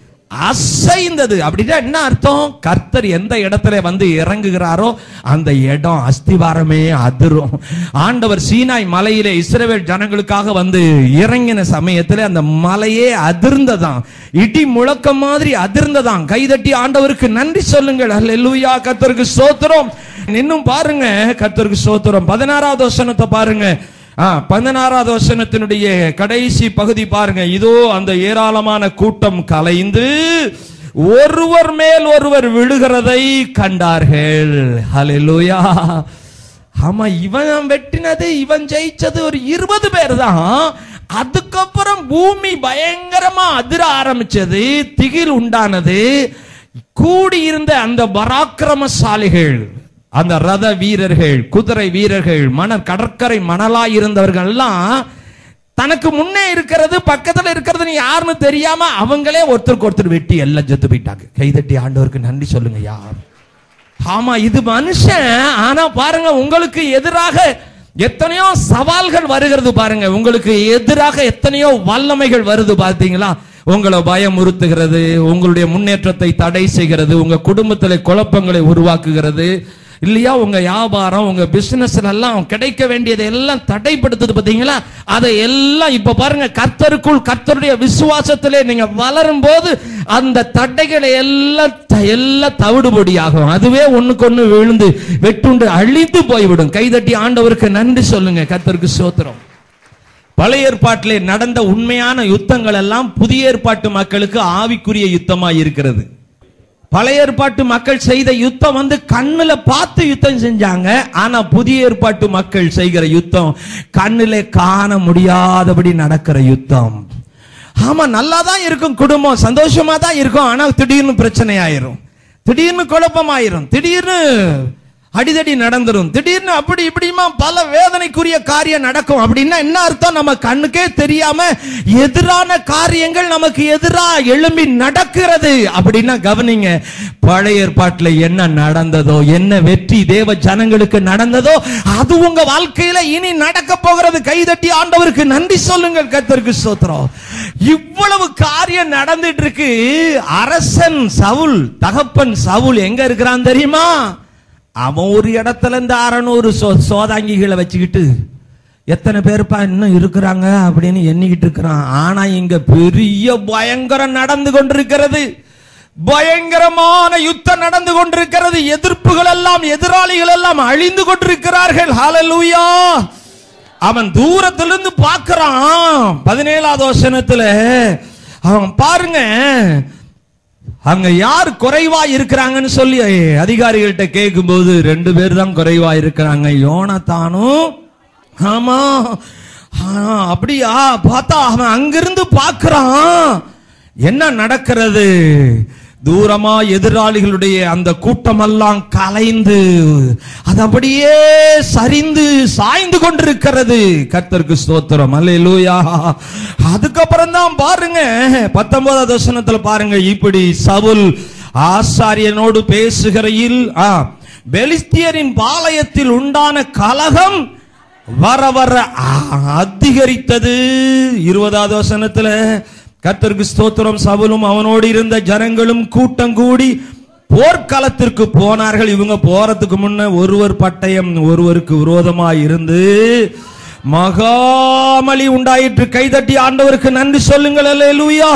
Speaker 1: அசைந்தது அப்படின்னா என்ன அர்த்தம் கர்த்தர் எந்த இடத்துல வந்து இறங்குகிறாரோ அந்த இடம் அஸ்திவாரமே அதிரும் ஆண்டவர் சீனாய் மலையிலே இஸ்ரவேல் ஜனங்களுக்காக வந்து இறங்கின சமயத்துல அந்த மலையே அதிர்ந்ததாம் இடி முழக்கம் மாதிரி அதிர்ந்ததாம் கைதட்டி ஆண்டவருக்கு நன்றி சொல்லுங்கள் அல்லேலூயா கர்த்தருக்கு ஸ்தோத்திரம் இன்னும் பாருங்க கர்த்தருக்கு ஸ்தோத்திரம் பதினாறாவது வசனத்தை பாருங்க ஆ, பதினாறாவது வசனத்தினுடைய கடைசி பகுதி பாருங்க இதோ அந்த ஏராளமான கூட்டம் கலைந்து ஒருவர் மேல் ஒருவர் விழுகிறதை கண்டார்கள் ஹalleluya ஆமா இவன் வெட்டினது இவன் ஜெயிச்சது ஒரு இருபது பேர் தான் அதுக்கப்புறம் பூமி பயங்கரமா அதிர ஆரம்பிச்சது திகில் உண்டானது கூடியிருந்த அந்த பராக்கிரமசாலிகள் அந்த ரத வீரர்கள் குதிரை வீரர்கள் மண கடற்கரை மணலாய் இருந்தவர்கள் எல்லாம் தனக்கு முன்னே இருக்கிறது பக்கத்துல இருக்கிறது யாருன்னு தெரியாம அவங்களே ஒருத்தருக்கு ஒருத்தர் வெட்டி எல்லாம் செத்து போயிட்டாங்க கைதட்டி ஆண்டவருக்கு நன்றி சொல்லுங்க யார் ஆமா இது மனுஷன் ஆனா பாருங்க உங்களுக்கு எதிராக எத்தனையோ சவால்கள் வருகிறது பாருங்க உங்களுக்கு எதிராக எத்தனையோ வல்லமைகள் வருது பாத்தீங்களா உங்களை பயமுறுத்துகிறது உங்களுடைய முன்னேற்றத்தை தடை செய்கிறது உங்க குடும்பத்துல குழப்பங்களை உருவாக்குகிறது இல்லையா உங்க வியாபாரம் உங்க பிசினஸ்ல எல்லாம் கிடைக்க வேண்டியதை எல்லாம் தடைப்படுத்துது பாத்தீங்களா அதை எல்லாம் இப்ப பாருங்க கர்த்தருக்குள் கர்த்தருடைய விசுவாசத்திலே நீங்க வளரும் போது அந்த தடைகளை எல்லாம் த- எல்லாம் தவிடுபடியாகும் அதுவே ஒண்ணுக்கு ஒண்ணு விழுந்து வெட்டுண்டு அழிந்து போய்விடும் கைதட்டி ஆண்டவருக்கு நன்றி சொல்லுங்க கர்த்தருக்கு சோத்திரம் பழைய ஏற்பாட்டிலே நடந்த உண்மையான யுத்தங்கள் எல்லாம் புதிய ஏற்பாட்டு மக்களுக்கு ஆவிக்குரிய யுத்தமா இருக்கிறது பழைய ஏற்பாட்டு மக்கள் செய்த யுத்தம் வந்து கண்ணுல பார்த்து யுத்தம் செஞ்சாங்க ஆனா புதிய ஏற்பாட்டு மக்கள் செய்கிற யுத்தம் கண்ணுல காண முடியாதபடி நடக்கிற யுத்தம் ஆமா நல்லா தான் இருக்கும் குடும்பம் சந்தோஷமா தான் இருக்கும் ஆனா திடீர்னு பிரச்சனை ஆயிரும் திடீர்னு குழப்பமாயிரும் திடீர்னு அடிதடி நடந்துரும் திடீர்னு அப்படி இப்படியுமா பல வேதனைக்குரிய காரியம் நடக்கும் அப்படின்னா என்ன அர்த்தம் நம்ம கண்ணுக்கே தெரியாம எதிரான காரியங்கள் நமக்கு எதிரா எழும்பி நடக்கிறது அப்படின்னா கவனிங்க பழைய ஏற்பாட்டுல என்ன நடந்ததோ என்ன வெற்றி தேவ ஜனங்களுக்கு நடந்ததோ அது உங்க வாழ்க்கையில இனி நடக்க போகிறது கைதட்டி ஆண்டவருக்கு நன்றி சொல்லுங்கள் கர்த்தருக்கு ஸ்தோத்திரம் இவ்வளவு காரியம் நடந்துட்டு இருக்கு அரசன் சவுல் தகப்பன் சவுல் எங்க இருக்கிறான் தெரியுமா அவன் ஒரு இடத்துல இந்த அறநூறு சோ சோதாங்கிகளை வச்சுக்கிட்டு எத்தனை பேருப்பா இன்னும் இருக்கிறாங்க அப்படின்னு எண்ணிக்கிட்டு இருக்கிறான் ஆனா இங்க பெரிய பயங்கரம் நடந்து கொண்டிருக்கிறது பயங்கரமான யுத்தம் நடந்து கொண்டிருக்கிறது எதிர்ப்புகள் எல்லாம் எதிராளிகள் எல்லாம் அழிந்து கொண்டிருக்கிறார்கள் ஹalleluya அவன் தூரத்திலிருந்து பார்க்கறான் பதினேழாவது வசனத்துல அவன் பாருங்க அங்க யார் குறைவா இருக்கிறாங்கன்னு சொல்லி அதிகாரிகள்கிட்ட கேட்கும்போது ரெண்டு பேர் தான் குறைவா இருக்கிறாங்க யோனத்தானும் ஆமா ஆ, அப்படியா பார்த்தா அவன் அங்கிருந்து பார்க்கறான் என்ன நடக்கிறது தூரமா எதிராளிகளுடைய அந்த கூட்டமெல்லாம் கலைந்து அது அப்படியே சரிந்து சாய்ந்து கொண்டிருக்கிறது கர்த்தருக்கு ஸ்தோத்திரம் அல்லேலூயா அதுக்கப்புறம் தான் பாருங்க பத்தொன்பதாவது வசனத்துல பாருங்க இப்படி சவுல் ஆசாரியனோடு பேசுகையில் ஆ, பெலிஸ்தியரின் பாளையத்தில் உண்டான கலகம் வர வர அ- அதிகரித்தது இருபதாவது வசனத்துல கர்த்தருக்கு ஸ்தோத்திரம் சவுலும் அவனோடு இருந்த ஜனங்களும் கூட்டம் கூடி போர்க்களத்திற்கு போனார்கள் இவங்க போறதுக்கு முன்ன ஒருவர் பட்டயம் ஒருவருக்கு விரோதமாய் இருந்து மகாமளி உண்டாயிற்று கைதட்டி ஆண்டவருக்கு நன்றி சொல்லுங்கள் அல்லேலூயா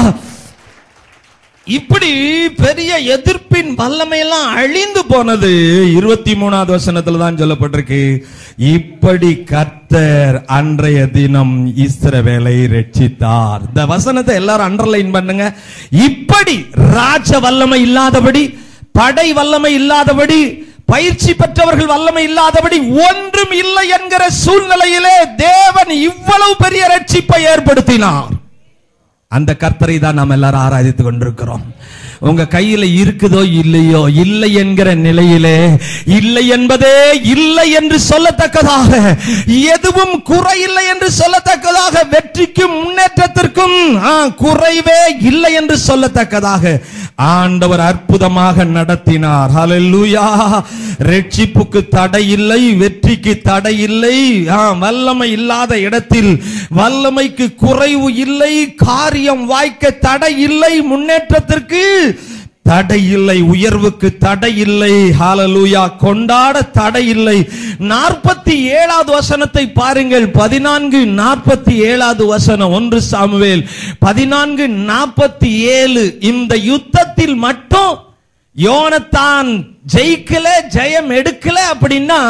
Speaker 1: இப்படி பெரிய எதிர்ப்பின் வல்லமையெல்லாம் அழிந்து போனது இருபத்தி மூணாவது வசனத்துல தான் சொல்லப்பட்டிருக்கு இப்படி கர்த்தர் அன்றைய தினம் இஸ்ரவேலை ரட்சித்தார் இந்த வசனத்தை எல்லாரும் அண்டர்லைன் பண்ணுங்க இப்படி ராஜ வல்லமை இல்லாதபடி படை வல்லமை இல்லாதபடி பயிற்சி பெற்றவர்கள் வல்லமை இல்லாதபடி ஒன்றும் இல்லை என்கிற சூழ்நிலையிலே தேவன் இவ்வளவு பெரிய ரட்சிப்பை ஏற்படுத்தினார் அந்த கர்த்தரை தான் நாம் எல்லாரும் ஆராதித்துக் கொண்டிருக்கிறோம் உங்க கையில இருக்குதோ இல்லையோ இல்லை என்கிற நிலையிலே இல்லை என்பதே இல்லை என்று சொல்லத்தக்கதாக எதுவும் குறையில்லை என்று சொல்லத்தக்கதாக வெற்றிக்கும் முன்னேற்றத்திற்கும் ஆ, குறைவே இல்லை என்று சொல்லத்தக்கதாக ஆண்டவர் அற்புதமாக நடத்தினார் ஹalleluya ரட்சிப்புக்கு தடை இல்லை வெற்றிக்கு தடை இல்லை ஆ, வல்லமை இல்லாத இடத்தில் வல்லமைக்கு குறைவு இல்லை காரியம் வாய்க்க தடை இல்லை முன்னேற்றத்திற்கு தடை இல்லை உயர்வுக்கு தடை இல்லை ஹalleluya கொண்டாட தடை இல்லை நாற்பத்தி ஏழாவது வசனத்தை பாருங்கள் பதினான்கு நாற்பத்தி ஏழாவது வசனம் ஒன்று சாமுவேல் பதினான்கு நாற்பத்தி ஏழு இந்த யுத்தத்தில் மட்டும் யோனத்தான் ஜெயிக்கல ஜெயம் எடுக்கல அப்படின்னா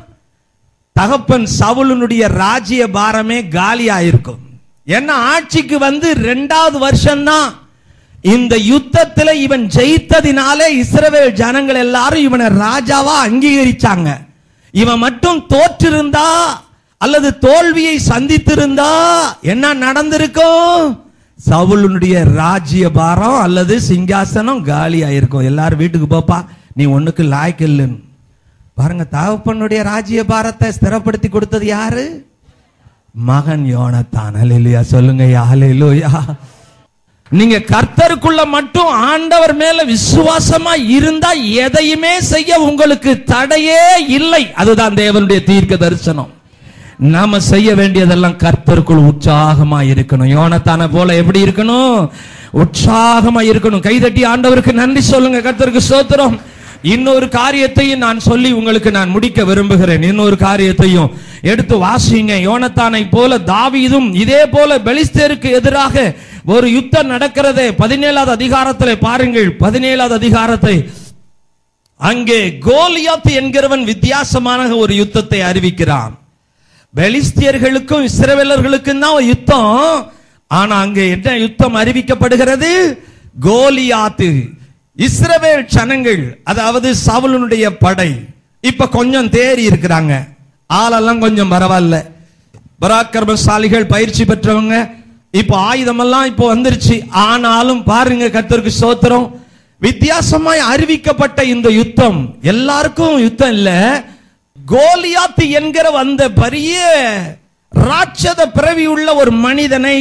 Speaker 1: தகப்பன் சவுலனுடைய ராஜ்ய பாரமே காலியாயிருக்கும் ஏன்னா ஆட்சிக்கு வந்து ரெண்டாவது வருஷம்தான் இந்த யுத்தத்துல இவன் ஜெயித்ததினாலே இஸ்ரவேல் ஜனங்கள் எல்லாரும் இவனை ராஜாவா அங்கீகரிச்சாங்க இவன் மட்டும் தோற்றிருந்தா அல்லது தோல்வியை சந்தித்திருந்தா என்ன நடந்திருக்கும் சவுலனுடைய ராஜ்ய பாரம் அல்லது சிங்காசனம் காலி ஆயிருக்கும் எல்லாரும் வீட்டுக்கு போப்பா நீ ஒண்ணுக்கு லாய்க்கு இல்லைன்னு பாருங்க தகப்பனுடைய ராஜ்ய பாரத்தை ஸ்திரப்படுத்தி கொடுத்தது யாரு மகன் யோனத்தான் அல்லேலூயா சொல்லுங்க ஹalleluya நீங்க கர்த்தருக்குள்ள மட்டும் ஆண்டவர் மேல விசுவாசமா இருந்தா எதையுமே செய்ய உங்களுக்கு தடையே இல்லை அதுதான் தேவனுடைய தீர்க்க தரிசனம் நாம செய்ய வேண்டியதெல்லாம் கர்த்தருக்குள் உற்சாகமா இருக்கணும் யோனத்தான போல எப்படி இருக்கணும் உற்சாகமா இருக்கணும் கைதட்டி ஆண்டவருக்கு நன்றி சொல்லுங்க கர்த்தருக்கு ஸ்தோத்திரம் இன்னொரு காரியத்தையும் நான் சொல்லி உங்களுக்கு நான் முடிக்க விரும்புகிறேன் இன்னொரு காரியத்தையும் எடுத்து வாசிங்க யோனத்தானை போல தாவீதும் இதே போல பெலிஸ்தேருக்கு எதிராக ஒரு யுத்தம் நடக்கிறதே பதினேழாவது அதிகாரத்தில் பாருங்கள் பதினேழாவது அதிகாரத்தை அங்கே கோலியாத் என்கிறவன் வித்தியாசமான ஒரு யுத்தத்தை அறிவிக்கிறான் பெலிஸ்தியர்களுக்கும் இஸ்ரவேலர்களுக்கும் தான் ஒரு யுத்தம் ஆனா அங்க என்ன யுத்தம் அறிவிக்கப்படுகிறது கோலியாத்து இஸ்ரவேல் ஜனங்கள் அதாவது சவுலனுடைய படை இப்ப கொஞ்சம் தேறி இருக்கிறாங்க ஆளெல்லாம் கொஞ்சம் பரவாயில்ல பராக்கிரமசாலிகள் பயிற்சி பெற்றவங்க இப்ப ஆயுதமெல்லாம் இப்போ வந்துருச்சு ஆனாலும் பாருங்க கர்த்தருக்கு ஸ்தோத்திரம் வித்தியாசமாய் அறிவிக்கப்பட்ட இந்த யுத்தம் எல்லாருக்கும் யுத்தம் இல்ல கோலியாத்து என்கிற அந்த பெரிய ராட்சத பிறவி உள்ள ஒரு மனிதனை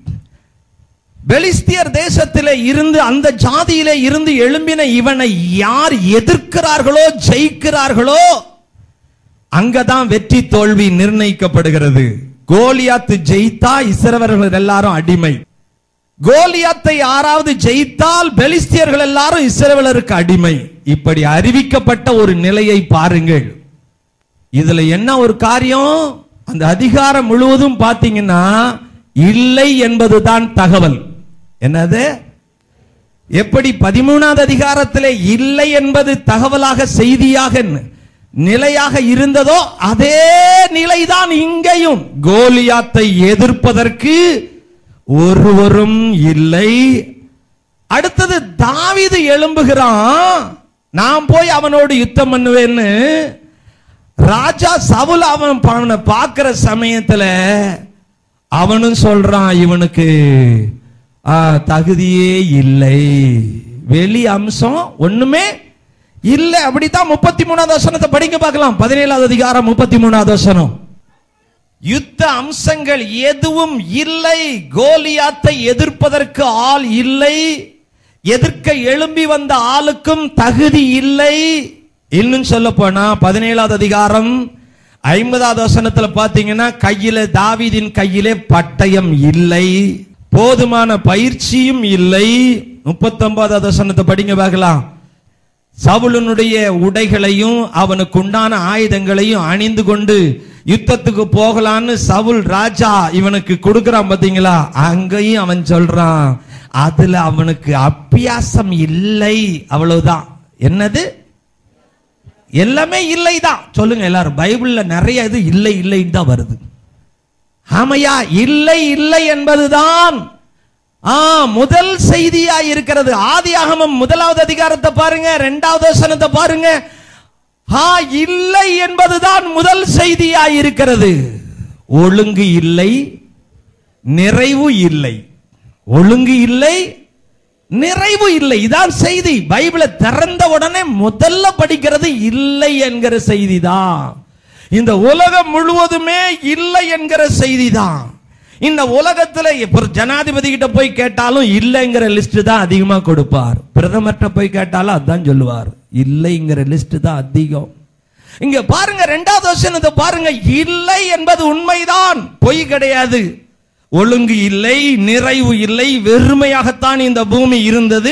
Speaker 1: பெலிஸ்தியர் தேசத்திலே இருந்து அந்த ஜாதியிலே இருந்து எழும்பின இவனை யார் எதிர்க்கிறார்களோ ஜெயிக்கிறார்களோ அங்கதான் வெற்றி தோல்வி நிர்ணயிக்கப்படுகிறது கோலியாத்து ஜெயித்தா இஸ்ரவர்கள் எல்லாரும் அடிமை கோலியாத்தை யாராவது ஜெயித்தால் பெலிஸ்தியர்கள் எல்லாரும் இஸ்ரவேலருக்கு அடிமை இப்படி அறிவிக்கப்பட்ட ஒரு நிலையை பாருங்கள் இதுல என்ன ஒரு காரியம் அந்த அதிகாரம் முழுவதும் பாத்தீங்கன்னா இல்லை என்பதுதான் தகவல் என்னது எப்படி பதிமூணாவது அதிகாரத்திலே இல்லை என்பது தகவலாக செய்தியாக நிலையாக இருந்ததோ அதே நிலைதான் இங்கேயும் கோலியாத்தை எதிர்ப்பதற்கு ஒருவரும் இல்லை அடுத்தது தாவீது எழும்புகிறான் நான் போய் அவனோடு யுத்தம் பண்ணுவேன்னு ராஜா சவுல் அவன் அவனை பார்க்கிற சமயத்துல அவனும் சொல்றான் இவனுக்கு ஆ, தகுதியே இல்லை வெளி அம்சம் ஒண்ணுமே இல்லை அப்படித்தான் முப்பத்தி மூணாவது வசனத்தை படிக்க பார்க்கலாம் பதினேழாவது அதிகாரம் முப்பத்தி மூணாவது வசனம் யுத்த அம்சங்கள் எதுவும் இல்லை கோலியாத்தை எதிர்ப்பதற்கு ஆள் இல்லை எதிர்க்க எழும்பி வந்த ஆளுக்கும் தகுதி இல்லை இன்னும் சொல்ல போனா பதினேழாவது அதிகாரம் ஐம்பதாவது வசனத்துல பாத்தீங்கன்னா கையில தாவீதின் கையிலே பட்டயம் இல்லை போதுமான பயிற்சியும் இல்லை முப்பத்தொன்பதாவது வசனத்தை படிங்க பார்க்கலாம் சவுலனுடைய உடைகளையும் அவனுக்கு உண்டான ஆயுதங்களையும் அணிந்து கொண்டு யுத்தத்துக்கு போகலான்னு சவுல் ராஜா இவனுக்கு கொடுக்கறான் பாத்தீங்களா அங்கேயும் அவன் சொல்றான் அதுல அவனுக்கு அபியாசம் இல்லை அவ்வளவுதான் என்னது எல்லாமே இல்லைதான் சொல்லுங்க எல்லாரும் பைபிள்ல நிறைய இது இல்லை இல்லைன்னு தான் வருது ஆமையா இல்லை இல்லை என்பதுதான் ஆ முதல் செய்தியா இருக்கிறது ஆதியாகமம் முதலாவது அதிகாரத்தை பாருங்க இரண்டாவது வசனத்தை பாருங்க ஆ இல்லை என்பதுதான் முதல் செய்தியா இருக்கிறது ஒழுங்கு இல்லை நிறைவு இல்லை ஒழுங்கு இல்லை நிறைவு இல்லை இதான் செய்தி பைபிளை திறந்த உடனே முதல்ல படிக்கிறது இல்லை என்கிற செய்தி தான் இந்த உலகம் முழுவதுமே இல்லை என்கிற செய்தி தான் இந்த உலகத்துல இப்ப ஒரு ஜனாதிபதி கிட்ட போய் கேட்டாலும் இல்லைங்கிற லிஸ்ட் தான் அதிகமா கொடுப்பார் பிரதமர்கிட்ட போய் கேட்டாலும் அதான் சொல்லுவார் இல்லைங்கிற லிஸ்ட் தான் அதிகம் இங்க பாருங்க ரெண்டாவது வசனத்தை பாருங்க இல்லை என்பது உண்மைதான் பொய் கிடையாது ஒழுங்கு இல்லை நிறைவு இல்லை வெறுமையாகத்தான் இந்த பூமி இருந்தது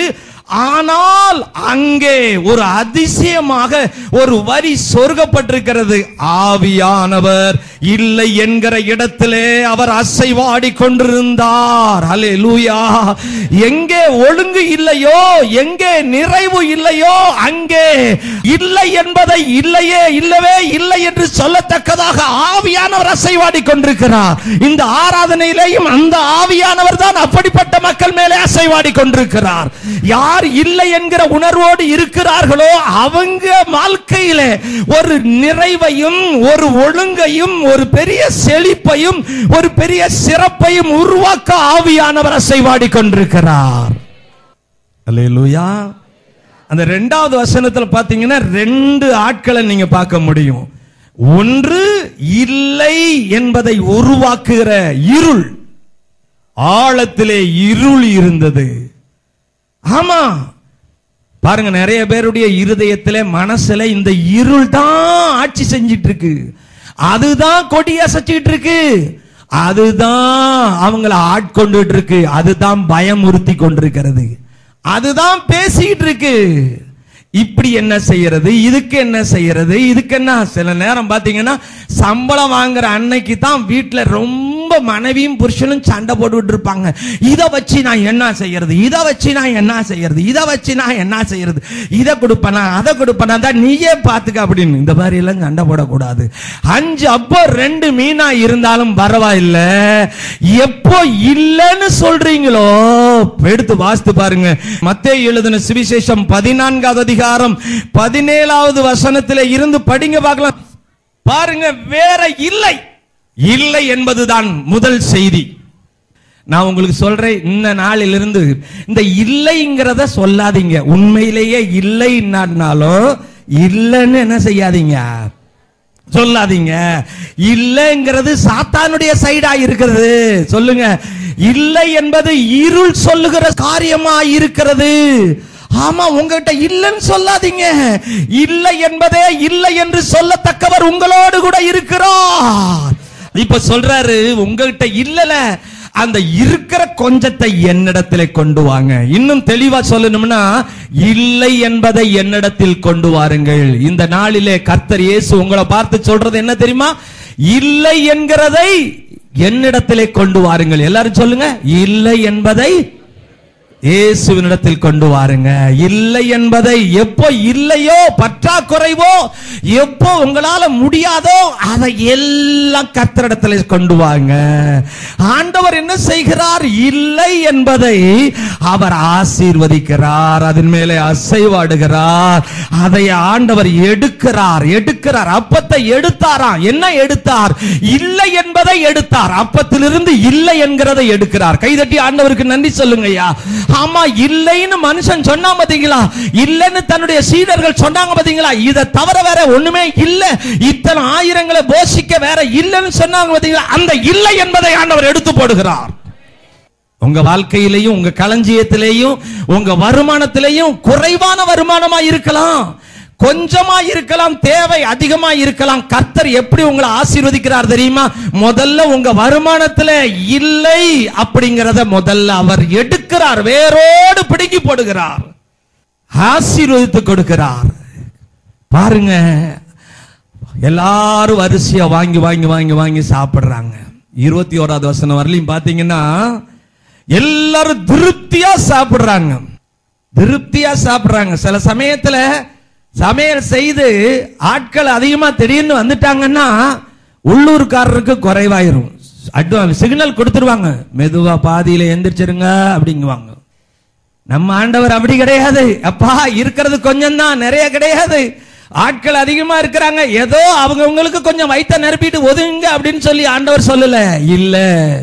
Speaker 1: ஆனால் அங்கே ஒரு அதிசயமாக ஒரு வரி சொர்க்கப்பட்டிருக்கிறது ஆவியானவர் இல்லை என்கிற இடத்திலே அவர் அசைவாடி கொண்டிருந்தார் ஹலே லூயா எங்கே ஒழுங்கு இல்லையோ எங்கே நிறைவு இல்லையோ அங்கே இல்லை என்பதை இல்லையே இல்லவே இல்லை என்று சொல்லத்தக்கதாக ஆவியானவர் அசைவாடி கொண்டிருக்கிறார் இந்த ஆராதனையிலேயும் அந்த ஆவியானவர் தான் அப்படிப்பட்ட மக்கள் மேலே அசைவாடி கொண்டிருக்கிறார் யார் இல்லை என்கிற உணர்வோடு இருக்கிறார்களோ அவங்க வாழ்க்கையில ஒரு நிறைவையும் ஒரு ஒழுங்கையும் ஒரு பெரிய செழிப்பையும் ஒரு பெரிய சிறப்பையும் உருவாக்க ஆவியானவர் அசைவாடி கொண்டிருக்கிறார் அல்லேலூயா அந்த ரெண்டாவது வசனத்துல பாத்தீங்கன்னா ரெண்டு ஆட்களை நீங்க பார்க்க முடியும் ஒன்று இல்லை என்பதை உருவாக்குகிற இருள் ஆழத்திலே இருள் இருந்தது ஆமா பாருங்க நிறைய பேருடைய இருதயத்திலே மனசுல இந்த இருள் தான் ஆட்சி செஞ்சிட்டு இருக்கு அதுதான் கொடி அசைச்சிட்டு இருக்கு அதுதான் அவங்கள ஆட்கொண்டுட்டு இருக்கு அதுதான் பயமுறுத்தி கொண்டிருக்கிறது அதுதான் பேசிட்டு இருக்கு இப்படி என்ன செய்யறது இதுக்கு என்ன செய்யறது இதுக்கு என்ன சில நேரம் பாத்தீங்கன்னா சம்பளம் வாங்குற அன்னைக்கு தான் வீட்டுல ரொம்ப மனைவியும் புருஷனும் சண்டை போட்டுட்டு இருப்பாங்க இதை வச்சு நான் என்ன செய்யறது இதை வச்சு நான் என்ன செய்யறது இதை வச்சு நான் என்ன செய்யறது இதை கொடுப்பனா அதை கொடுப்பனா தான் நீயே பாத்துக்க அப்படின்னு இந்த மாதிரி எல்லாம் சண்டை போடக்கூடாது அஞ்சு அப்போ ரெண்டு மீனா இருந்தாலும் பரவாயில்ல எப்போ இல்லைன்னு சொல்றீங்களோ எடுத்து வாசித்து பாருங்க மத்தேயு எழுதின சுவிசேஷம் பதினான்காவது அதிகாரம் பதினேழாவது வசனத்திலே இருந்து படிங்க பார்க்கலாம் பாருங்க வேற இல்லை இல்லை என்பதுதான் முதல் செய்தி நான் உங்களுக்கு சொல்றேன் இந்த நாளிலிருந்து இந்த இல்லைங்கிறத சொல்லாதீங்க உண்மையிலேயே இல்லைன்னாலும் இல்லைன்னு என்ன செய்யாதீங்க சொல்லாதீங்க இல்லைங்கிறது சாத்தானுடைய சைடா இருக்கிறது சொல்லுங்க இல்லை என்பது இருள் சொல்லுகிற காரியமா இருக்கிறது ஆமா உங்ககிட்ட இல்லைன்னு சொல்லாதீங்க இல்லை என்பதே இல்லை என்று சொல்லத்தக்கவர் உங்களோடு கூட இருக்கிறார் இப்ப சொல்றாரு உங்ககிட்ட இல்லல அந்த இருக்கிற கொஞ்சத்தை என்னிடத்திலே கொண்டு வாங்க இன்னும் தெளிவா சொல்லணும்னா இல்லை என்பதை என்னிடத்தில் கொண்டு வாருங்கள் இந்த நாளிலே கர்த்தர் இயேசு உங்களை பார்த்து சொல்றது என்ன தெரியுமா இல்லை என்கிறதை என்னிடத்திலே கொண்டு வாருங்கள் எல்லாரும் சொல்லுங்க இல்லை என்பதை இயேசுவினிடத்தில் கொண்டு வாருங்க இல்லை என்பதை எப்போ இல்லையோ பற்றாக்குறைவோ எப்போ உங்களால முடியாதோ அதை எல்லாம் கர்த்தரிடத்தில் கொண்டு வாங்க ஆண்டவர் என்ன செய்கிறார் இல்லை என்பதை அவர் ஆசீர்வதிக்கிறார் அதன் மேலே அசைவாடுகிறார் அதை ஆண்டவர் எடுக்கிறார் எடுக்கிறார் அப்பத்தை எடுத்தாராம் என்ன எடுத்தார் இல்லை என்பதை எடுத்தார் அப்பத்திலிருந்து இல்லை என்கிறதை எடுக்கிறார் கைதட்டி ஆண்டவருக்கு நன்றி சொல்லுங்க ஐயா ஆமா இல்லைன்னு மனுஷன் சொன்னா பாத்தீங்களா இல்லைன்னு தன்னுடைய சீடர்கள் சொன்னாங்க பாத்தீங்களா இதை தவிர வேற ஒண்ணுமே இல்ல இத்தனை ஆயிரங்களை போஷிக்க வேற இல்லைன்னு சொன்னாங்க பாத்தீங்களா அந்த இல்லை என்பதை ஆண்டவர் எடுத்து போடுகிறார் உங்க வாழ்க்கையிலையும் உங்க களஞ்சியத்திலேயும் உங்க வருமானத்திலேயும் குறைவான வருமானமா இருக்கலாம் கொஞ்சமா இருக்கலாம் தேவை அதிகமா இருக்கலாம் கர்த்தர் எப்படி உங்களை ஆசீர்வதிக்கிறார் தெரியுமா முதல்ல உங்க வருமானத்துல இல்லை அப்படிங்கறத முதல்ல அவர் எடுக்கிறார் வேரோடு பிடுங்கி போடுகிறார் ஆசீர்வதித்து கொடுக்கிறார் பாருங்க எல்லாரும் வரிசையா வாங்கி வாங்கி வாங்கி வாங்கி சாப்பிடுறாங்க இருபத்தி ஓராவது வசனம் வரலையும் பாத்தீங்கன்னா எல்லாரும் திருப்தியா சாப்பிடுறாங்க திருப்தியா சாப்பிடுறாங்க சில சமயத்துல சமையல் செய்து ஆட்கள் அதிகமா திடீர்னு வந்துட்டாங்கன்னா உள்ளூர்காரருக்கு குறைவாயிரும் அட்வான்ஸ் சிக்னல் கொடுத்துருவாங்க மெதுவா பாதியில எந்திரிச்சிருங்க அப்படிங்குவாங்க நம்ம ஆண்டவர் அப்படி கிடையாது அப்பா இருக்கிறது கொஞ்சம் தான் நிறைய கிடையாது ஆட்கள் அதிகமா இருக்கிறாங்க ஏதோ அவங்கவங்களுக்கு கொஞ்சம் வயித்த நிரப்பிட்டு ஒதுங்க அப்படின்னு சொல்லி ஆண்டவர் சொல்லல இல்ல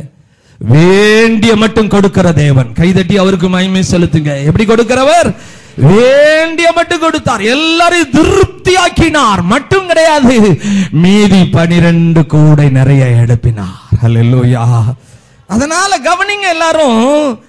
Speaker 1: வேண்டிய மட்டும் கொடுக்கிற தேவன் கைதட்டி அவருக்கு மகிமை செலுத்துங்க எப்படி கொடுக்கிறவர் வேண்டிய மட்டும் கொடுத்தார் எல்லாரையும் திருப்தியாக்கினார் மட்டும் கிடையாது மீதி பனிரெண்டு கூடை நிறைய எடுப்பினார் ஹalleluya அதனால கவனிங்க எல்லாரும்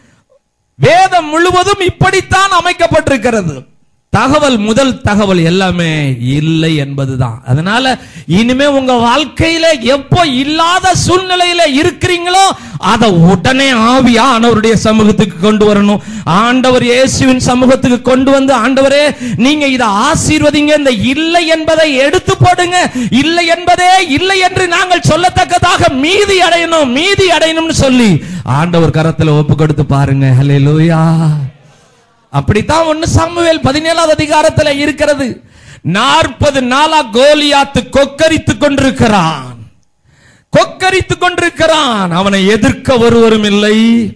Speaker 1: வேதம் முழுவதும் இப்படித்தான் அமைக்கப்பட்டிருக்கிறது தகவல் முதல் தகவல் எல்லாமே இல்லை என்பதுதான் அதனால இனிமே உங்க வாழ்க்கையில எப்போ இல்லாத சூழ்நிலையில இருக்கிறீங்களோ அதை உடனே ஆவியானவருடைய சமூகத்துக்கு கொண்டு வரணும் ஆண்டவர் இயேசுவின் சமூகத்துக்கு கொண்டு வந்து ஆண்டவரே நீங்க இதை ஆசீர்வதிங்க இந்த இல்லை என்பதை எடுத்து போடுங்க இல்லை என்பதே இல்லை என்று நாங்கள் சொல்லத்தக்கதாக மீதி அடையணும் மீதி அடையணும்னு சொல்லி ஆண்டவர் கரத்துல ஒப்பு கொடுத்து பாருங்க ஹalleluya அப்படித்தான் ஒன்னு சாமுவேல் பதினேழாவது அதிகாரத்துல இருக்கிறது நாற்பது நாளா கோலியாத்து கொக்கரித்துக் கொண்டிருக்கிறான் கொக்கரித்துக் கொண்டிருக்கிறான் அவனை எதிர்க்க ஒருவரும் இல்லை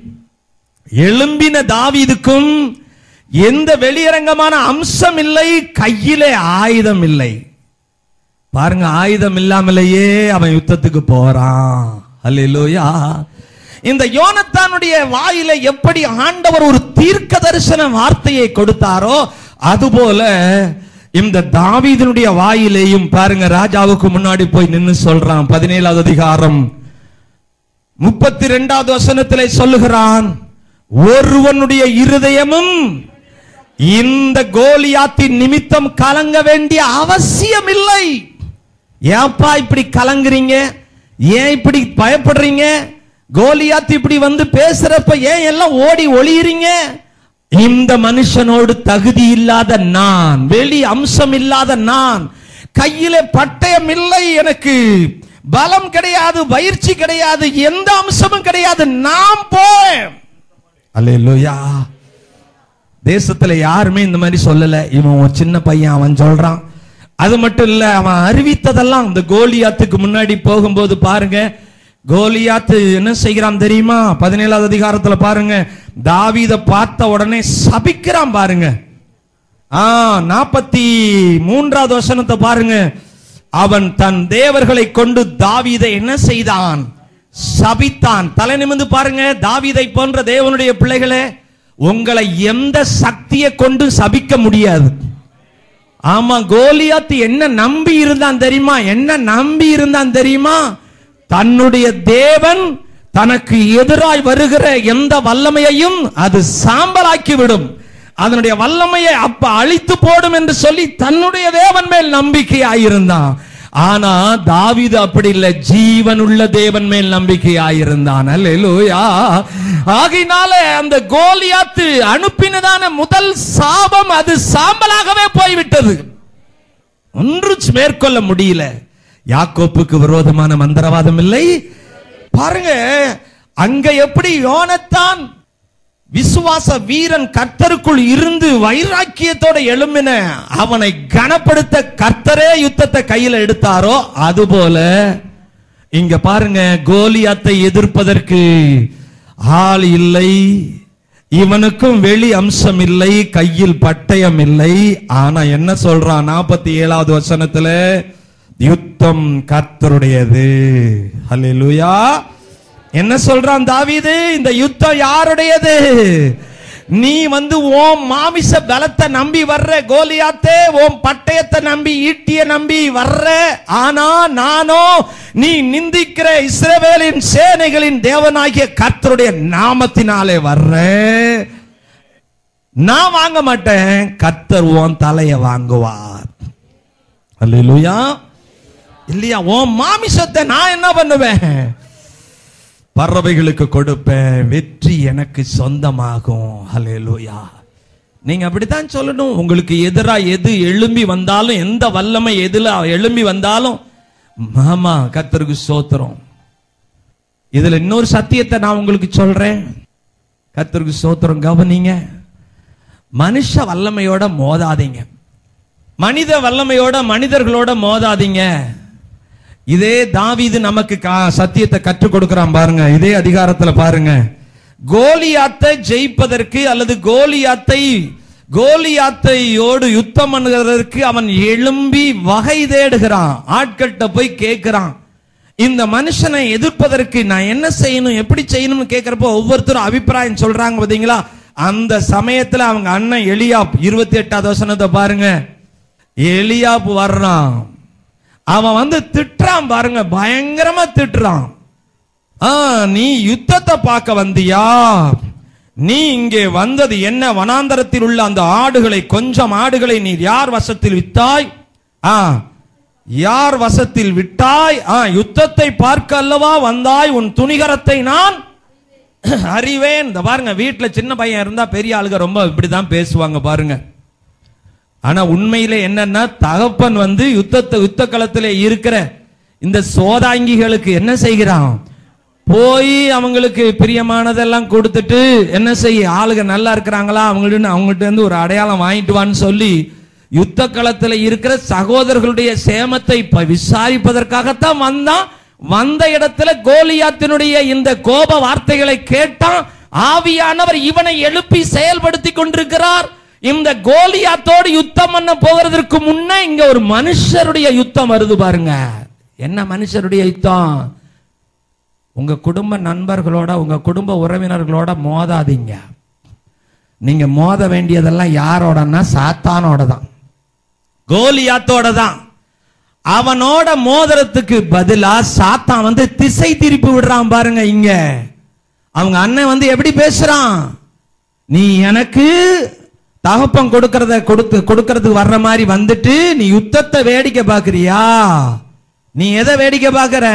Speaker 1: எழும்பின தாவீதுக்கும் எந்த வெளியரங்கமான அம்சம் இல்லை கையிலே ஆயுதம் இல்லை பாருங்க ஆயுதம் இல்லாமலேயே அவன் யுத்தத்துக்கு போறான் அல்லேலூயா இந்த யோனத்தானுடைய வாயில எப்படி ஆண்டவர் ஒரு தீர்க்க தரிசன வார்த்தையை கொடுத்தாரோ அதுபோல இந்த தாவீதனுடைய வாயிலேயும் பாருங்க ராஜாவுக்கு முன்னாடி போய் நின்னு சொல்றான் பதினேழாவது அதிகாரம் முப்பத்தி ரெண்டாவது வசனத்திலே சொல்லுகிறான் ஒருவனுடைய இருதயமும் இந்த கோலியாத்தின் நிமித்தம் கலங்க வேண்டிய அவசியம் இல்லை ஏப்பா இப்படி கலங்குறீங்க ஏன் இப்படி பயப்படுறீங்க கோலியாத் இப்படி வந்து பேசுறப்ப ஏன் எல்லாம் ஓடி ஒளியுறீங்க இந்த மனுஷனோடு தகுதி இல்லாத நான் வெளி அம்சம் இல்லாத நான் கையிலே பட்டயம் இல்லை எனக்கு பலம் கிடையாது பயிற்சி கிடையாது எந்த அம்சமும் கிடையாது நான் போய் அல்லேலூயா தேசத்துல யாருமே இந்த மாதிரி சொல்லல இவன் ஒரு சின்ன பையன் அவன் சொல்றான் அது மட்டும் இல்ல அவன் அறிவித்ததெல்லாம் இந்த கோலியாத்துக்கு முன்னாடி போகும்போது பாருங்க கோலியாத்து என்ன செய்கிறான் தெரியுமா பதினேழாவது அதிகாரத்துல பாருங்க தாவீத பார்த்த உடனே சபிக்கிறான் பாருங்க ஆ நாற்பத்தி மூன்றாவது வசனத்தை பாருங்க அவன் தன் தேவர்களை கொண்டு தாவீதை என்ன செய்தான் சபித்தான் தலை நிமிர்ந்து பாருங்க தாவீதை போன்ற தேவனுடைய பிள்ளைகளே உங்களை எந்த சக்தியை கொண்டு சபிக்க முடியாது ஆமா கோலியாத் என்ன நம்பி இருந்தான் தெரியுமா என்ன நம்பி இருந்தான் தெரியுமா தன்னுடைய தேவன் தனக்கு எதிராய் வருகிற எந்த வல்லமையையும் அது சாம்பலாக்கி விடும் அதனுடைய வல்லமையை அப்ப அழித்து போடும் என்று சொல்லி தன்னுடைய தேவன் மேல் நம்பிக்கையாயிருந்தான் ஆனா தாவீது அப்படி இல்ல ஜீவன் உள்ள தேவன் மேல் நம்பிக்கையாயிருந்தான் அல்லேலூயா ஆகையினால அந்த கோலியாத்து அனுப்பினதான முதல் சாபம் அது சாம்பலாகவே போய்விட்டது ஒன்று மேற்கொள்ள முடியல யாக்கோப்புக்கு விரோதமான மந்திரவாதம் இல்லை பாருங்க அங்க எப்படி யோனத்தான் விசுவாச வீரன் கர்த்தருக்குள் இருந்து வைராக்கியத்தோட எழும்பின அவனை கனப்படுத்த கர்த்தரே யுத்தத்தை கையில எடுத்தாரோ அதுபோல இங்க பாருங்க கோலியாத்தை எதிர்ப்பதற்கு ஆள் இல்லை இவனுக்கும் வெளி அம்சம் இல்லை கையில் பட்டயம் இல்லை ஆனா என்ன சொல்றான் நாற்பத்தி ஏழாவது வசனத்துல யுத்தம் கர்த்தருடையது ஹalleluya என்ன சொல்றான் தாவீது இந்த யுத்தம் யாருடையது நீ வந்து ஓம் மாமிச பலத்தை நம்பி வர்ற கோலியாத்தே ஓம் பட்டயத்தை நம்பி ஈட்டிய நம்பி வர்ற ஆனா நானோ நீ நிந்திக்கிற இஸ்ரவேலின் சேனைகளின் தேவனாகிய கர்த்தருடைய நாமத்தினாலே வர்றேன் நான் வாங்க மாட்டேன் கர்த்தர் உன் தலைய வாங்குவார் அல்லேலூயா இல்லையா உன் மாமிசத்தை நான் என்ன பண்ணுவேன் பறவைகளுக்கு கொடுப்பேன் வெற்றி எனக்கு சொந்தமாகும் ஹalleluya நீங்க அப்படித்தான் சொல்லணும் உங்களுக்கு எதிரா எது எழும்பி வந்தாலும் எந்த வல்லமை எதுல எழும்பி வந்தாலும் மாமா கர்த்தருக்கு சோத்திரம் இதுல இன்னொரு சத்தியத்தை நான் உங்களுக்கு சொல்றேன் கர்த்தருக்கு சோத்திரம் கவனிங்க மனுஷ வல்லமையோட மோதாதீங்க மனித வல்லமையோட மனிதர்களோட மோதாதீங்க இதே தாவீது நமக்கு கா- சத்தியத்தை கற்றுக் கொடுக்கிறான் பாருங்க இதே அதிகாரத்துல பாருங்க கோலியாத்தை ஜெயிப்பதற்கு அல்லது கோலியாத்தை கோலியாத்தையோடு யுத்தம் பண்ணுகிறதற்கு அவன் எழும்பி வகை தேடுகிறான் ஆட்கள்கிட்ட போய் கேட்கிறான் இந்த மனுஷனை எதிர்ப்பதற்கு நான் என்ன செய்யணும் எப்படி செய்யணும்னு கேட்கிறப்போ ஒவ்வொருத்தரும் அபிப்பிராயம் சொல்றாங்க பாத்தீங்களா அந்த சமயத்துல அவங்க அண்ணன் எலியாப் இருபத்தி எட்டாவது வசனத்தை பாருங்க எலியாப் வர்றான் அவன் வந்து திட்டுறான் பாருங்க பயங்கரமா திட்டுறான் ஆ நீ யுத்தத்தை பார்க்க வந்தியா நீ இங்கே வந்தது என்ன வனாந்தரத்தில் உள்ள அந்த ஆடுகளை கொஞ்சம் ஆடுகளை நீ யார் வசத்தில் வித்தாய் ஆ யார் வசத்தில் விட்டாய் ஆ யுத்தத்தை பார்க்க அல்லவா வந்தாய் உன் துணிகரத்தை நான் அறிவேன் இந்த பாருங்க வீட்டுல சின்ன பையன் இருந்தா பெரிய ஆளுங்க ரொம்ப இப்படிதான் பேசுவாங்க பாருங்க ஆனா உண்மையிலே என்னன்னா தகப்பன் வந்து யுத்தத்தை யுத்த களத்திலே இருக்கிற இந்த சோதாங்கிகளுக்கு என்ன செய்கிறான் போய் அவங்களுக்கு பிரியமானதெல்லாம் கொடுத்துட்டு என்ன செய்ய ஆளுங்க நல்லா இருக்கிறாங்களா அவங்கள்ட்ட அவங்ககிட்ட இருந்து ஒரு அடையாளம் வாங்கிட்டு வான்னு சொல்லி யுத்த களத்துல இருக்கிற சகோதரர்களுடைய சேமத்தை இப்ப விசாரிப்பதற்காகத்தான் வந்தான் வந்த இடத்துல கோலியாத்தினுடைய இந்த கோப வார்த்தைகளை கேட்டான் ஆவியானவர் இவனை எழுப்பி செயல்படுத்தி கொண்டிருக்கிறார் இந்த கோலியாத்தோடு யுத்தம் பண்ண போகிறதற்கு முன்ன இங்க ஒரு மனுஷருடைய யுத்தம் வருது பாருங்க என்ன மனுஷருடைய யுத்தம் உங்க குடும்ப நண்பர்களோட உங்க குடும்ப உறவினர்களோட மோதாதீங்க நீங்க மோத வேண்டியதெல்லாம் யாரோடன்னா சாத்தானோட தான் கோலியாத்தோட தான் அவனோட மோதிரத்துக்கு பதிலா சாத்தான் வந்து திசை திருப்பி விடுறான் பாருங்க இங்க அவங்க அண்ணன் வந்து எப்படி பேசுறான் நீ எனக்கு தகப்பம் கொடுக்கறத கொடுத்து கொடுக்கறதுக்கு வர்ற மாதிரி வந்துட்டு நீ யுத்தத்தை வேடிக்கை பார்க்கறியா நீ எதை வேடிக்கை பார்க்கற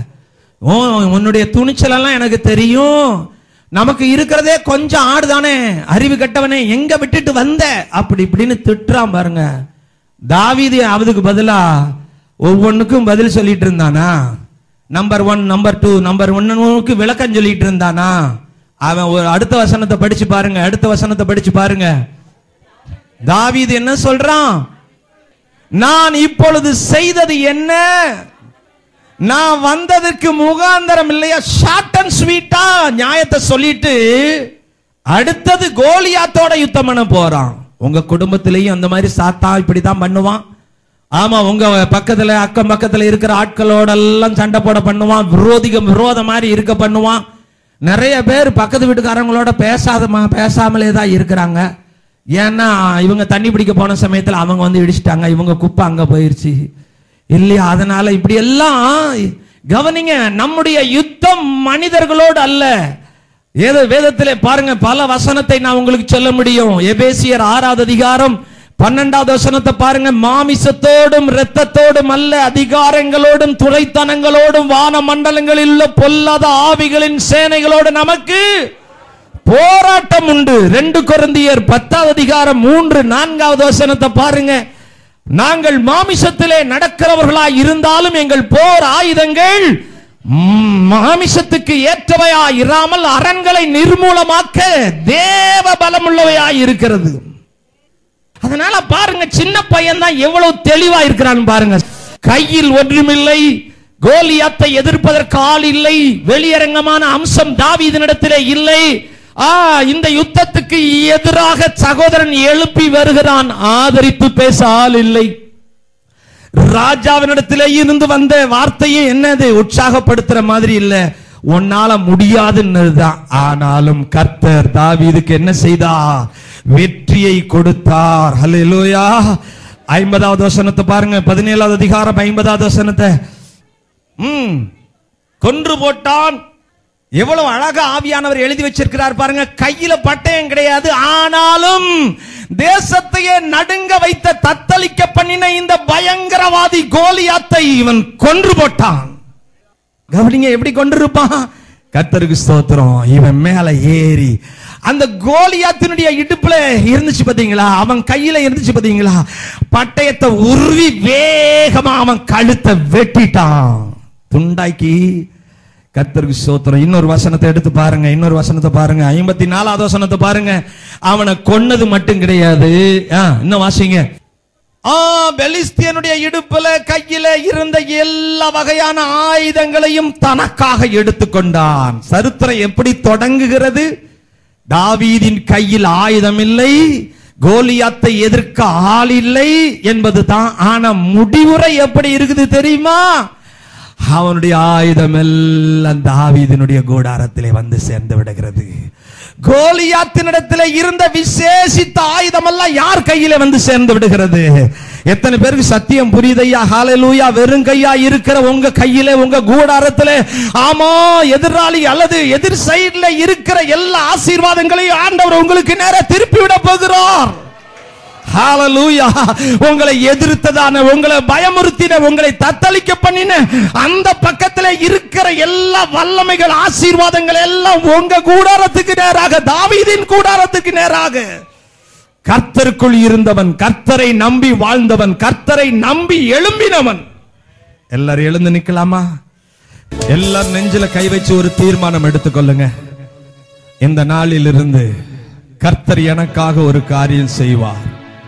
Speaker 1: ஓ உன்னுடைய துணிச்சல் எல்லாம் எனக்கு தெரியும் நமக்கு இருக்கிறதே கொஞ்சம் ஆடுதானே அறிவு கெட்டவனே எங்க விட்டுட்டு வந்த அப்படி இப்படின்னு திட்டுறான் பாருங்க தாவீது அதுக்கு பதிலா ஒவ்வொன்றுக்கும் பதில் சொல்லிட்டு இருந்தானா number one number two number ஒன்னுக்கு விளக்கம் சொல்லிட்டு இருந்தானா அவன் ஒரு அடுத்த வசனத்தை படிச்சு பாருங்க அடுத்த வசனத்தை படிச்சு பாருங்க தாவீது என்ன சொல்றான் நான் இப்பொழுது செய்தது என்ன நான் வந்ததற்கு முகாந்தரம் இல்லையா ஷார்ட் அண்ட் ஸ்வீட்டா நியாயத்தை சொல்லிட்டு அடுத்தது கோலியாத்தோட யுத்தம் பண்ண போறான் உங்க குடும்பத்திலையும் அந்த மாதிரி சாத்தா இப்படிதான் பண்ணுவான் ஆமா உங்க பக்கத்துல அக்கம் பக்கத்துல இருக்கிற ஆட்களோட எல்லாம் சண்டை போட பண்ணுவான் விரோதிக விரோத மாதிரி இருக்க பண்ணுவான் நிறைய பேர் பக்கத்து வீட்டுக்காரங்களோட பேசாதமா பேசாமலே தான் இருக்கிறாங்க ஏன்னா இவங்க தண்ணி பிடிக்க போன சமயத்துல அவங்க வந்து இடிச்சிட்டாங்க இவங்க குப்பை அங்க போயிருச்சு இல்லையா அதனால இப்படி எல்லாம் கவனிங்க நம்முடைய யுத்தம் மனிதர்களோடு அல்ல ஏதோ வேதத்திலே பாருங்க பல வசனத்தை நான் உங்களுக்கு சொல்ல முடியும் எபேசியர் ஆறாவது அதிகாரம் பன்னெண்டாவது வசனத்தை பாருங்க மாமிசத்தோடும் இரத்தத்தோடும் அல்ல அதிகாரங்களோடும் துறைத்தனங்களோடும் வான மண்டலங்களில் உள்ள பொல்லாத ஆவிகளின் சேனைகளோடு நமக்கு போராட்டம் உண்டு ரெண்டு கொரிந்தியர் பத்தாவது அதிகாரம் மூன்று நான்காவது வசனத்தை பாருங்க நாங்கள் மாமிசத்திலே நடக்கிறவர்களாய் இருந்தாலும் எங்கள் போர் ஆயுதங்கள் ம், மாமிசத்துக்கு ஏற்றவையா இராமல் அரண்களை நிர்மூலமாக்க தேவ பலமுள்ளவையாய் இருக்கிறது அதனால பாருங்க சின்ன பையன் தான் எவ்வளவு தெளிவா இருக்கிறான் பாருங்க கையில் ஒன்றுமில்லை கோலியாத்தை எதிர்ப்பதற்கு ஆள் இல்லை வெளியரங்கமான அம்சம் தாவீதினிடத்திலே இல்லை ஆ இந்த யுத்தத்துக்கு எதிராக சகோதரன் எழுப்பி வருகிறான் ஆதரித்து பேச ஆள் இல்லை ராஜாவினிடத்திலே இருந்து வந்த வார்த்தையும் என்னது உற்சாகப்படுத்துற மாதிரி இல்ல உன்னால முடியாதுன்னுதான் ஆனாலும் கர்த்தர் தாவீதுக்கு என்ன செய்தார் வெற்றியை கொடுத்தார் ஹalleluya ஐம்பதாவது வசனத்தை பாருங்க பதினேழாவது அதிகாரம் ஐம்பதாவது வசனத்தை ம் கொன்று போட்டான் எவ்வளவு அழகா ஆவியானவர் எழுதி வச்சிருக்கிறார் பாருங்க கையில பட்டயம் கிடையாது ஆனாலும் தேசத்தையே நடுங்க வைத்த தத்தளிக்க பண்ணின இந்த பயங்கரவாதி கோலியாத்தை இவன் கொன்று போட்டான் கவனிங்க எப்படி கொண்டிருப்பான் கர்த்தருக்கு ஸ்தோத்திரம் இவன் மேல ஏறி அந்த கோலியாத்தினுடைய இடுப்புல இருந்துச்சு பாத்தீங்களா அவன் கையில இருந்துச்சு பாத்தீங்களா பட்டயத்தை உருவி வேகமா அவன் கழுத்தை வெட்டிட்டான் துண்டாக்கி கர்த்தருக்கு ஸ்தோத்திரம் இன்னொரு வசனத்தை எடுத்து பாருங்க இன்னொரு வசனத்தை பாருங்க ஐம்பத்தி நாலாவது வசனத்தை பாருங்க அவனை கொன்னது மட்டும் கிடையாது ஆ, இன்னும் வாசிங்க ஆ பெலிஸ்தியனுடைய இடுப்புல கையில இருந்த எல்லா வகையான ஆயுதங்களையும் தனக்காக எடுத்துக்கொண்டான் சரித்திரம் எப்படி தொடங்குகிறது தாவீதின் கையில் ஆயுதம் இல்லை கோலியாத்தை எதிர்க்க ஆள் இல்லை என்பது தான் ஆனா முடிவுரை எப்படி இருக்குது தெரியுமா அவனுடைய ஆயுதம் எல்லாம் தாவீதினுடைய கூடாரத்திலே வந்து சேர்ந்து விடுகிறது கோலியாத்தினிடத்திலே இருந்த விசேஷித்த ஆயுதம் எல்லாம் யார் கையில வந்து சேர்ந்து விடுகிறது எத்தனை பேருக்கு சத்தியம் புரியுதையா ஹalleluya வெறும் கையா இருக்கிற உங்க கையில உங்க கூடாரத்திலே ஆமா எதிராளி அல்லது எதிர் சைடுல இருக்கிற எல்லா ஆசீர்வாதங்களையும் ஆண்டவர் உங்களுக்கு நேரா திருப்பி விட போகிறார் ஹalleluya உங்களை எதிர்த்ததான உங்களை பயமுறுத்தின உங்களை தத்தளிக்க பண்ணின அந்த பக்கத்துல இருக்கிற எல்லா வல்லமைகள் ஆசீர்வாதங்கள் எல்லாம் உங்க கூடாரத்துக்கு நேராக தாவீதின் கூடாரத்துக்கு நேராக கர்த்தருக்குள் இருந்தவன் கர்த்தரை நம்பி வாழ்ந்தவன் கர்த்தரை நம்பி எழும்பினவன் எல்லாரும் எழுந்து நிக்கலாமா எல்லாரும் நெஞ்சில கை வச்சு ஒரு தீர்மானம் எடுத்துக்கொள்ளுங்க இந்த நாளிலிருந்து கர்த்தர் எனக்காக ஒரு காரியம் செய்வார்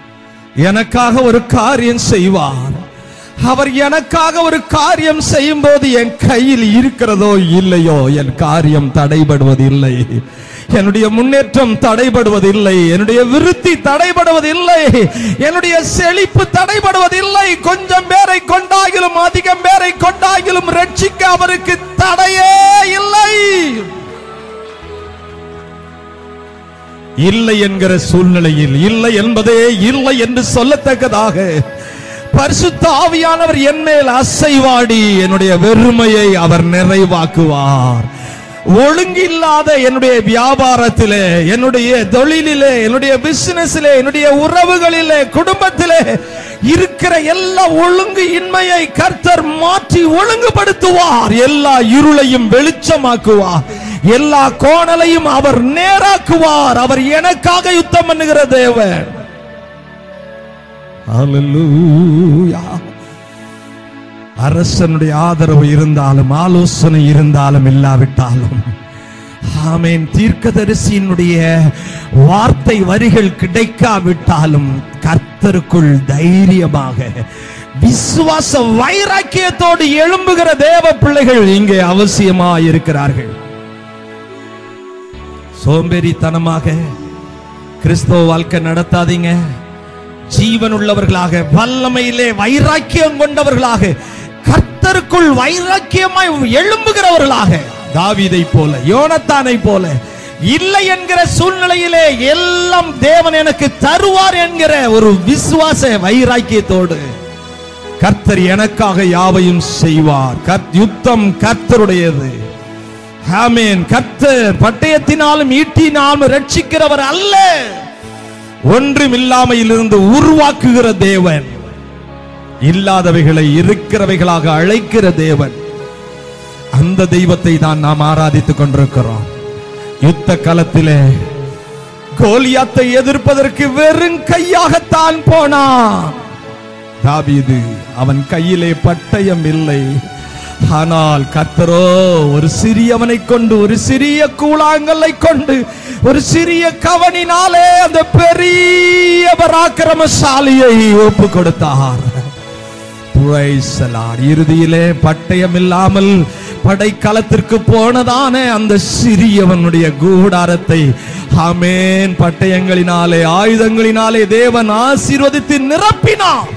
Speaker 1: எனக்காக ஒரு காரியம் செய்வார் அவர் எனக்காக ஒரு காரியம் செய்யும் போது என் கையில் இருக்கிறதோ இல்லையோ என் காரியம் தடைபடுவதில்லை என்னுடைய முன்னேற்றம் தடைபடுவதில்லை என்னுடைய விருத்தி தடைபடுவதில்லை என்னுடைய செழிப்பு தடைபடுவதில்லை கொஞ்சம் பேரை கொண்டாகிலும் அதிகம் பேரை கொண்டாகிலும் ரட்சிக்க அவருக்கு தடையே இல்லை இல்லை என்கிற சூழ்நிலையில் இல்லை என்பதே இல்லை என்று சொல்லத்தக்கதாக பரிசுத்த ஆவியானவர் என் மேல் அசைவாடி என்னுடைய வெறுமையை அவர் நிறைவாக்குவார் ஒழுங்கில்லாத என்னுடைய வியாபாரத்திலே என்னுடைய தொழிலிலே என்னுடைய பிசினஸிலே என்னுடைய உறவுகளிலே குடும்பத்திலே இருக்கிற எல்லா ஒழுங்கு இன்மையை கர்த்தர் மாற்றி ஒழுங்குபடுத்துவார் எல்லா இருளையும் வெளிச்சமாக்குவார் எல்லா கோணலையும் அவர் நேராக்குவார் அவர் எனக்காக யுத்தம் பண்ணுகிற தேவன் Hallelujah. அரசனுடைய ஆதரவு இருந்தாலும் ஆலோசனை இருந்தாலும் இல்லாவிட்டாலும் ஆமேன் தீர்க்கதரிசியினுடைய வார்த்தை வரிகள் கிடைக்காவிட்டாலும் கர்த்தருக்குள் தைரியமாக விசுவாச வைராக்கியத்தோடு எழும்புகிற தேவ பிள்ளைகள் இங்கே அவசியமா இருக்கிறார்கள் சோம்பேறித்தனமாக கிறிஸ்தவ வாழ்க்கை நடத்தாதீங்க ஜீவனுள்ளவர்களாக வல்லமையிலே வைராக்கியம் கொண்டவர்களாக கர்த்தருக்குள் வைராக்கியமாய் எழும்புகிறவர்களாக தாவீதை போல யோனத்தானை போல இல்லை என்கிற சூழ்நிலையிலே எல்லாம் தேவன் எனக்கு தருவார் என்கிற ஒரு விசுவாச வைராக்கியத்தோடு கர்த்தர் எனக்காக யாவையும் செய்வார் கர்த்- யுத்தம் கர்த்தருடையது ஆமென் கர்த்தர் பட்டயத்தினாலும் ஈட்டினாலும் ரட்சிக்கிறவர் அல்ல ஒன்றும் இல்லாமையிலிருந்து உருவாக்குகிற தேவன் இல்லாதவைகளை இருக்கிறவைகளாக அழைக்கிற தேவன் அந்த தெய்வத்தை தான் நாம் ஆராதித்துக் கொண்டிருக்கிறோம் யுத்த களத்திலே கோலியாத்தை எதிர்ப்பதற்கு வெறும் கையாகத்தான் போனான் தாவீது அவன் கையிலே பட்டயம் இல்லை ஆனால் கர்த்தரோ ஒரு சிறியவனை கொண்டு ஒரு சிறிய கூழாங்கல்லை கொண்டு ஒரு சிறிய கவனினாலே அந்த பெரிய பராக்கிரமசாலியை ஒப்பு கொடுத்தார் Praise the Lord. இறுதியிலே பட்டயம் இல்லாமல் படைக்களத்திற்கு போனதான அந்த சிறியவனுடைய கூடாரத்தை ஆமேன் பட்டயங்களினாலே ஆயுதங்களினாலே தேவன் ஆசீர்வதித்து நிரப்பினார்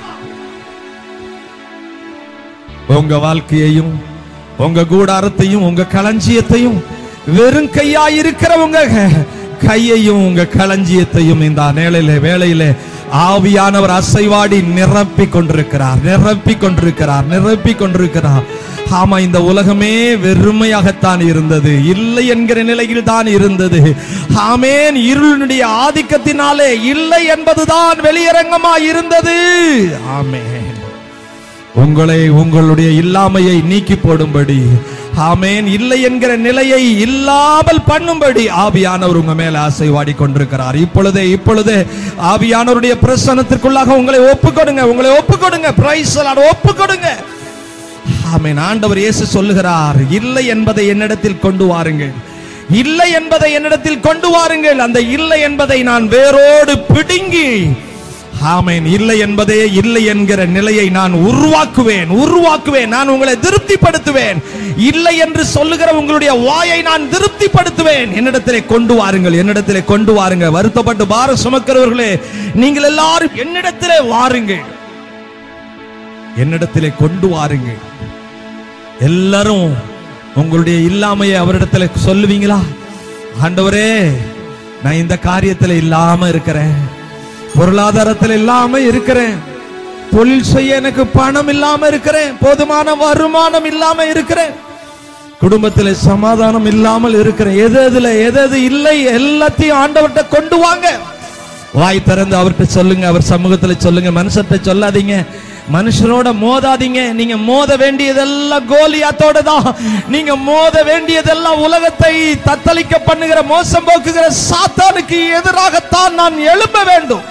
Speaker 1: உங்க வாழ்க்கையையும் உங்க கூடாரத்தையும் உங்க களஞ்சியத்தையும் வெறும் கையா இருக்கிற உங்க கையையும் உங்க களஞ்சியத்தையும் இந்த நேளையில வேளையில ஆவியானவர் அசைவாடி நிரப்பி கொண்டிருக்கிறார் நிரப்பி கொண்டிருக்கிறார் நிரப்பி கொண்டிருக்கிறார் ஆமா இந்த உலகமே வெறுமையாகத்தான் இருந்தது இல்லை என்கிற நிலையில் தான் இருந்தது ஆமேன் இருளினுடைய ஆதிக்கத்தினாலே இல்லை என்பதுதான் வெளியரங்கமா இருந்தது ஆமேன் உங்களை உங்களுடைய இல்லாமையை நீக்கி போடும்படி ஆமேன் இல்லை என்கிற நிலையை இல்லாமல் பண்ணும்படி ஆவியானவர் உங்க மேல ஆசைவாடி கொண்டிருக்கிறார் இப்பொழுதே இப்பொழுதே ஆவியானவருடைய பிரசனத்திற்குள்ளாக உங்களை ஒப்பு கொடுங்க உங்களை ஒப்பு கொடுங்க பிரைஸ் ஒப்பு கொடுங்க ஆமென் ஆண்டவர் இயேசு சொல்லுகிறார் இல்லை என்பதை என்னிடத்தில் கொண்டு வாருங்கள் இல்லை என்பதை என்னிடத்தில் கொண்டு வாருங்கள் அந்த இல்லை என்பதை நான் வேரோடு பிடுங்கி ஆமென் இல்லை என்பதே இல்லை என்கிற நிலையை நான் உருவாக்குவேன் உருவாக்குவேன் நான் உங்களை திருப்திப்படுத்துவேன் இல்லை என்று சொல்லுகிற உங்களுடைய வாயை நான் திருப்திப்படுத்துவேன் என்னிடத்திலே கொண்டு வாருங்கள் என்னிடத்திலே கொண்டு வாருங்க வருத்தப்பட்டு பார சுமக்கிறவர்களே நீங்கள் எல்லாரும் என்னிடத்திலே வாருங்கள் என்னிடத்திலே கொண்டு வாருங்கள் எல்லாரும் உங்களுடைய இல்லாமையை அவரிடத்துல சொல்லுவீங்களா ஆண்டவரே நான் இந்த காரியத்துல இல்லாம இருக்கிறேன் பொருளாதாரத்தில் இல்லாம இருக்கிறேன் தொழில் செய்ய எனக்கு பணம் இல்லாம இருக்கிறேன் போதுமான வருமானம் இல்லாம இருக்கிறேன் குடும்பத்தில் சமாதானம் இல்லாமல் இருக்கிறேன் எது எதுல எது எது இல்லை எல்லாத்தையும் ஆண்டவர்கிட்ட கொண்டு வாங்க வாய் திறந்து அவர்கிட்ட சொல்லுங்க அவர் சமூகத்துல சொல்லுங்க மனுஷர்கிட்ட சொல்லாதீங்க மனுஷனோட மோதாதீங்க நீங்க மோத வேண்டியதெல்லாம் கோலியாத்தோட தான் நீங்க மோத வேண்டியதெல்லாம் உலகத்தை தத்தளிக்க பண்ணுகிற மோசம் போக்குகிற சாத்தானுக்கு எதிராகத்தான் நான் எழும்ப வேண்டும்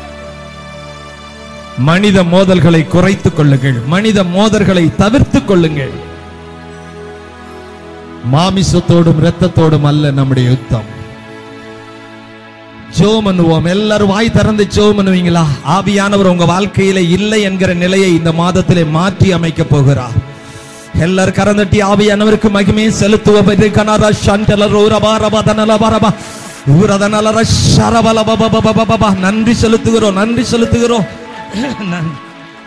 Speaker 1: மனித மோதல்களை குறைத்துக் கொள்ளுங்கள் மனித மோதல்களை தவிர்த்துக் கொள்ளுங்கள் மாமிசத்தோடும் இரத்தத்தோடும் அல்ல நம்முடைய யுத்தம் ஜோம் பண்ணுவோம் எல்லாரும் வாய் திறந்து ஜோம் பண்ணுவீங்களா ஆவியானவர் உங்க வாழ்க்கையில இல்லை என்கிற நிலையை இந்த மாதத்திலே மாற்றி அமைக்க போகிறார் எல்லாரும் கரந்தட்டி ஆவியானவருக்கு மகிமையை செலுத்துவோம் இது கனரா சண்டலர் ஊரபா ரபா தனல பரபா ஊரதனலர ஷரபல பப பப பப பப. நன்றி செலுத்துகிறோம் நன்றி செலுத்துகிறோம் நன்றி.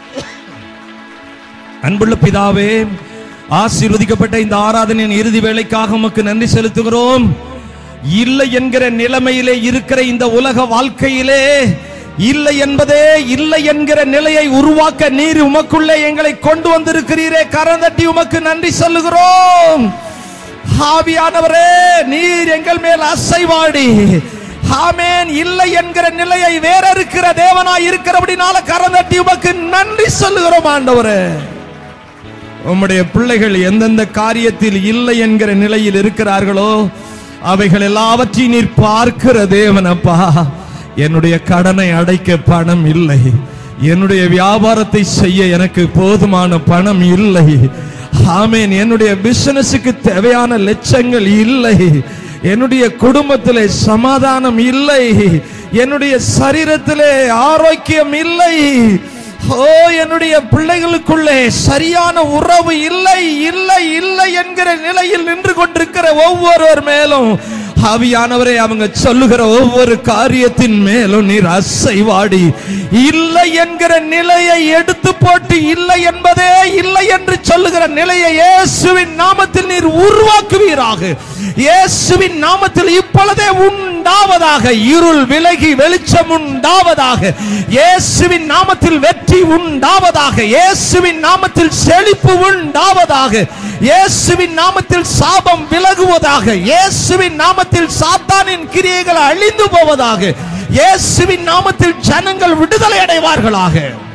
Speaker 1: அன்புள்ள பிதாவே ஆசீர்வதிக்கப்பட்ட இந்த ஆராதனையின் இறுதி வேளைக்காக உமக்கு நன்றி செலுத்துகிறோம் இல்லை என்கிற நிலைமையிலே இருக்கிற இந்த உலக வாழ்க்கையிலே இல்லை என்பதே இல்லை என்கிற நிலையை உருவாக்க நீர் உமக்குள்ளே எங்களை கொண்டு வந்திருக்கிறீரே கரந்தட்டி உமக்கு நன்றி சொல்லுகிறோம் ஆவியானவரே நீர் எங்கள் மேல் அசைவாடி ஆமேன் இல்லை என்கிற நிலையை வேற இருக்கிற தேவனாய் இருக்கிறபடினால கரந்தட்டி உமக்கு நன்றி சொல்லுகிறோம் ஆண்டவரே உம்முடைய பிள்ளைகள் எந்தெந்த காரியத்தில் இல்லை என்கிற நிலையில் இருக்கிறார்களோ அவைகள் எல்லாவற்றையும் நீர் பார்க்கிற தேவனப்பா என்னுடைய கடனை அடைக்க பணம் இல்லை என்னுடைய வியாபாரத்தை செய்ய எனக்கு போதுமான பணம் இல்லை ஆமேன் என்னுடைய பிசினஸுக்கு தேவையான லட்சங்கள் இல்லை என்னுடைய குடும்பத்திலே சமாதானம் இல்லை என்னுடைய சரீரத்திலே ஆரோக்கியம் இல்லை ஓ என்னுடைய பிள்ளைகளுக்குள்ளே சரியான உறவு இல்லை இல்லை இல்லை என்கிற நிலையில் நின்று கொண்டிருக்கிற ஒவ்வொருவர் மேலும் ஆவியானவரே அவங்க சொல்லுகிற ஒவ்வொரு காரியத்தின் மேலும் நீர் அசைவாடி இல்லை என்கிற நிலையை எடுத்து போட்டு இல்லை என்பதே இல்லை என்று சொல்லுகிற நிலையை இயேசுவின் நாமத்தில் நீர் உருவாக்குவீராக இயேசுவின் நாமத்தில் இப்பொழுதே உண்டாவதாக இருள் விலகி வெளிச்சம் உண்டாவதாக இயேசுவின் நாமத்தில் வெற்றி உண்டாவதாக இயேசுவின் நாமத்தில் செழிப்பு உண்டாவதாக இயேசுவின் நாமத்தில் சாபம் விலகுவதாக இயேசுவின் நாமத்தில் சாத்தானின் கிரியைகள் அழிந்து போவதாக இயேசுவின் நாமத்தில் ஜனங்கள் விடுதலை அடைவார்களாக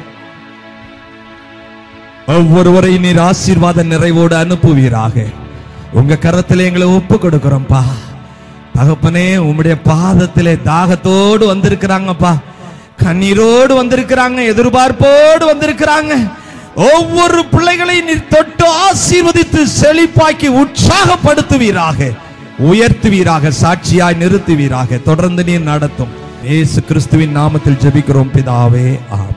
Speaker 1: ஒவ்வொருவரை நீர் ஆசீர்வாத நிறைவோடு அனுப்புவீராக உங்க கரத்தில் எங்களை ஒப்பு கொடுக்கிறோம்ப்பா தகப்பனே உம்முடைய பாதத்திலே தாகத்தோடு வந்திருக்கிறாங்கப்பா கண்ணீரோடு வந்திருக்கிறாங்க எதிர்பார்ப்போடு வந்திருக்கிறாங்க ஒவ்வொரு பிள்ளைகளை நீர் தொட்டு ஆசீர்வதித்து செழிப்பாக்கி உற்சாகப்படுத்துவீராக உயர்த்துவீராக சாட்சியாய் நிறுத்துவீராக தொடர்ந்து நீர் நடத்தும் இயேசு கிறிஸ்துவின் நாமத்தில் ஜெபிக்கிறோம் பிதாவே ஆமென்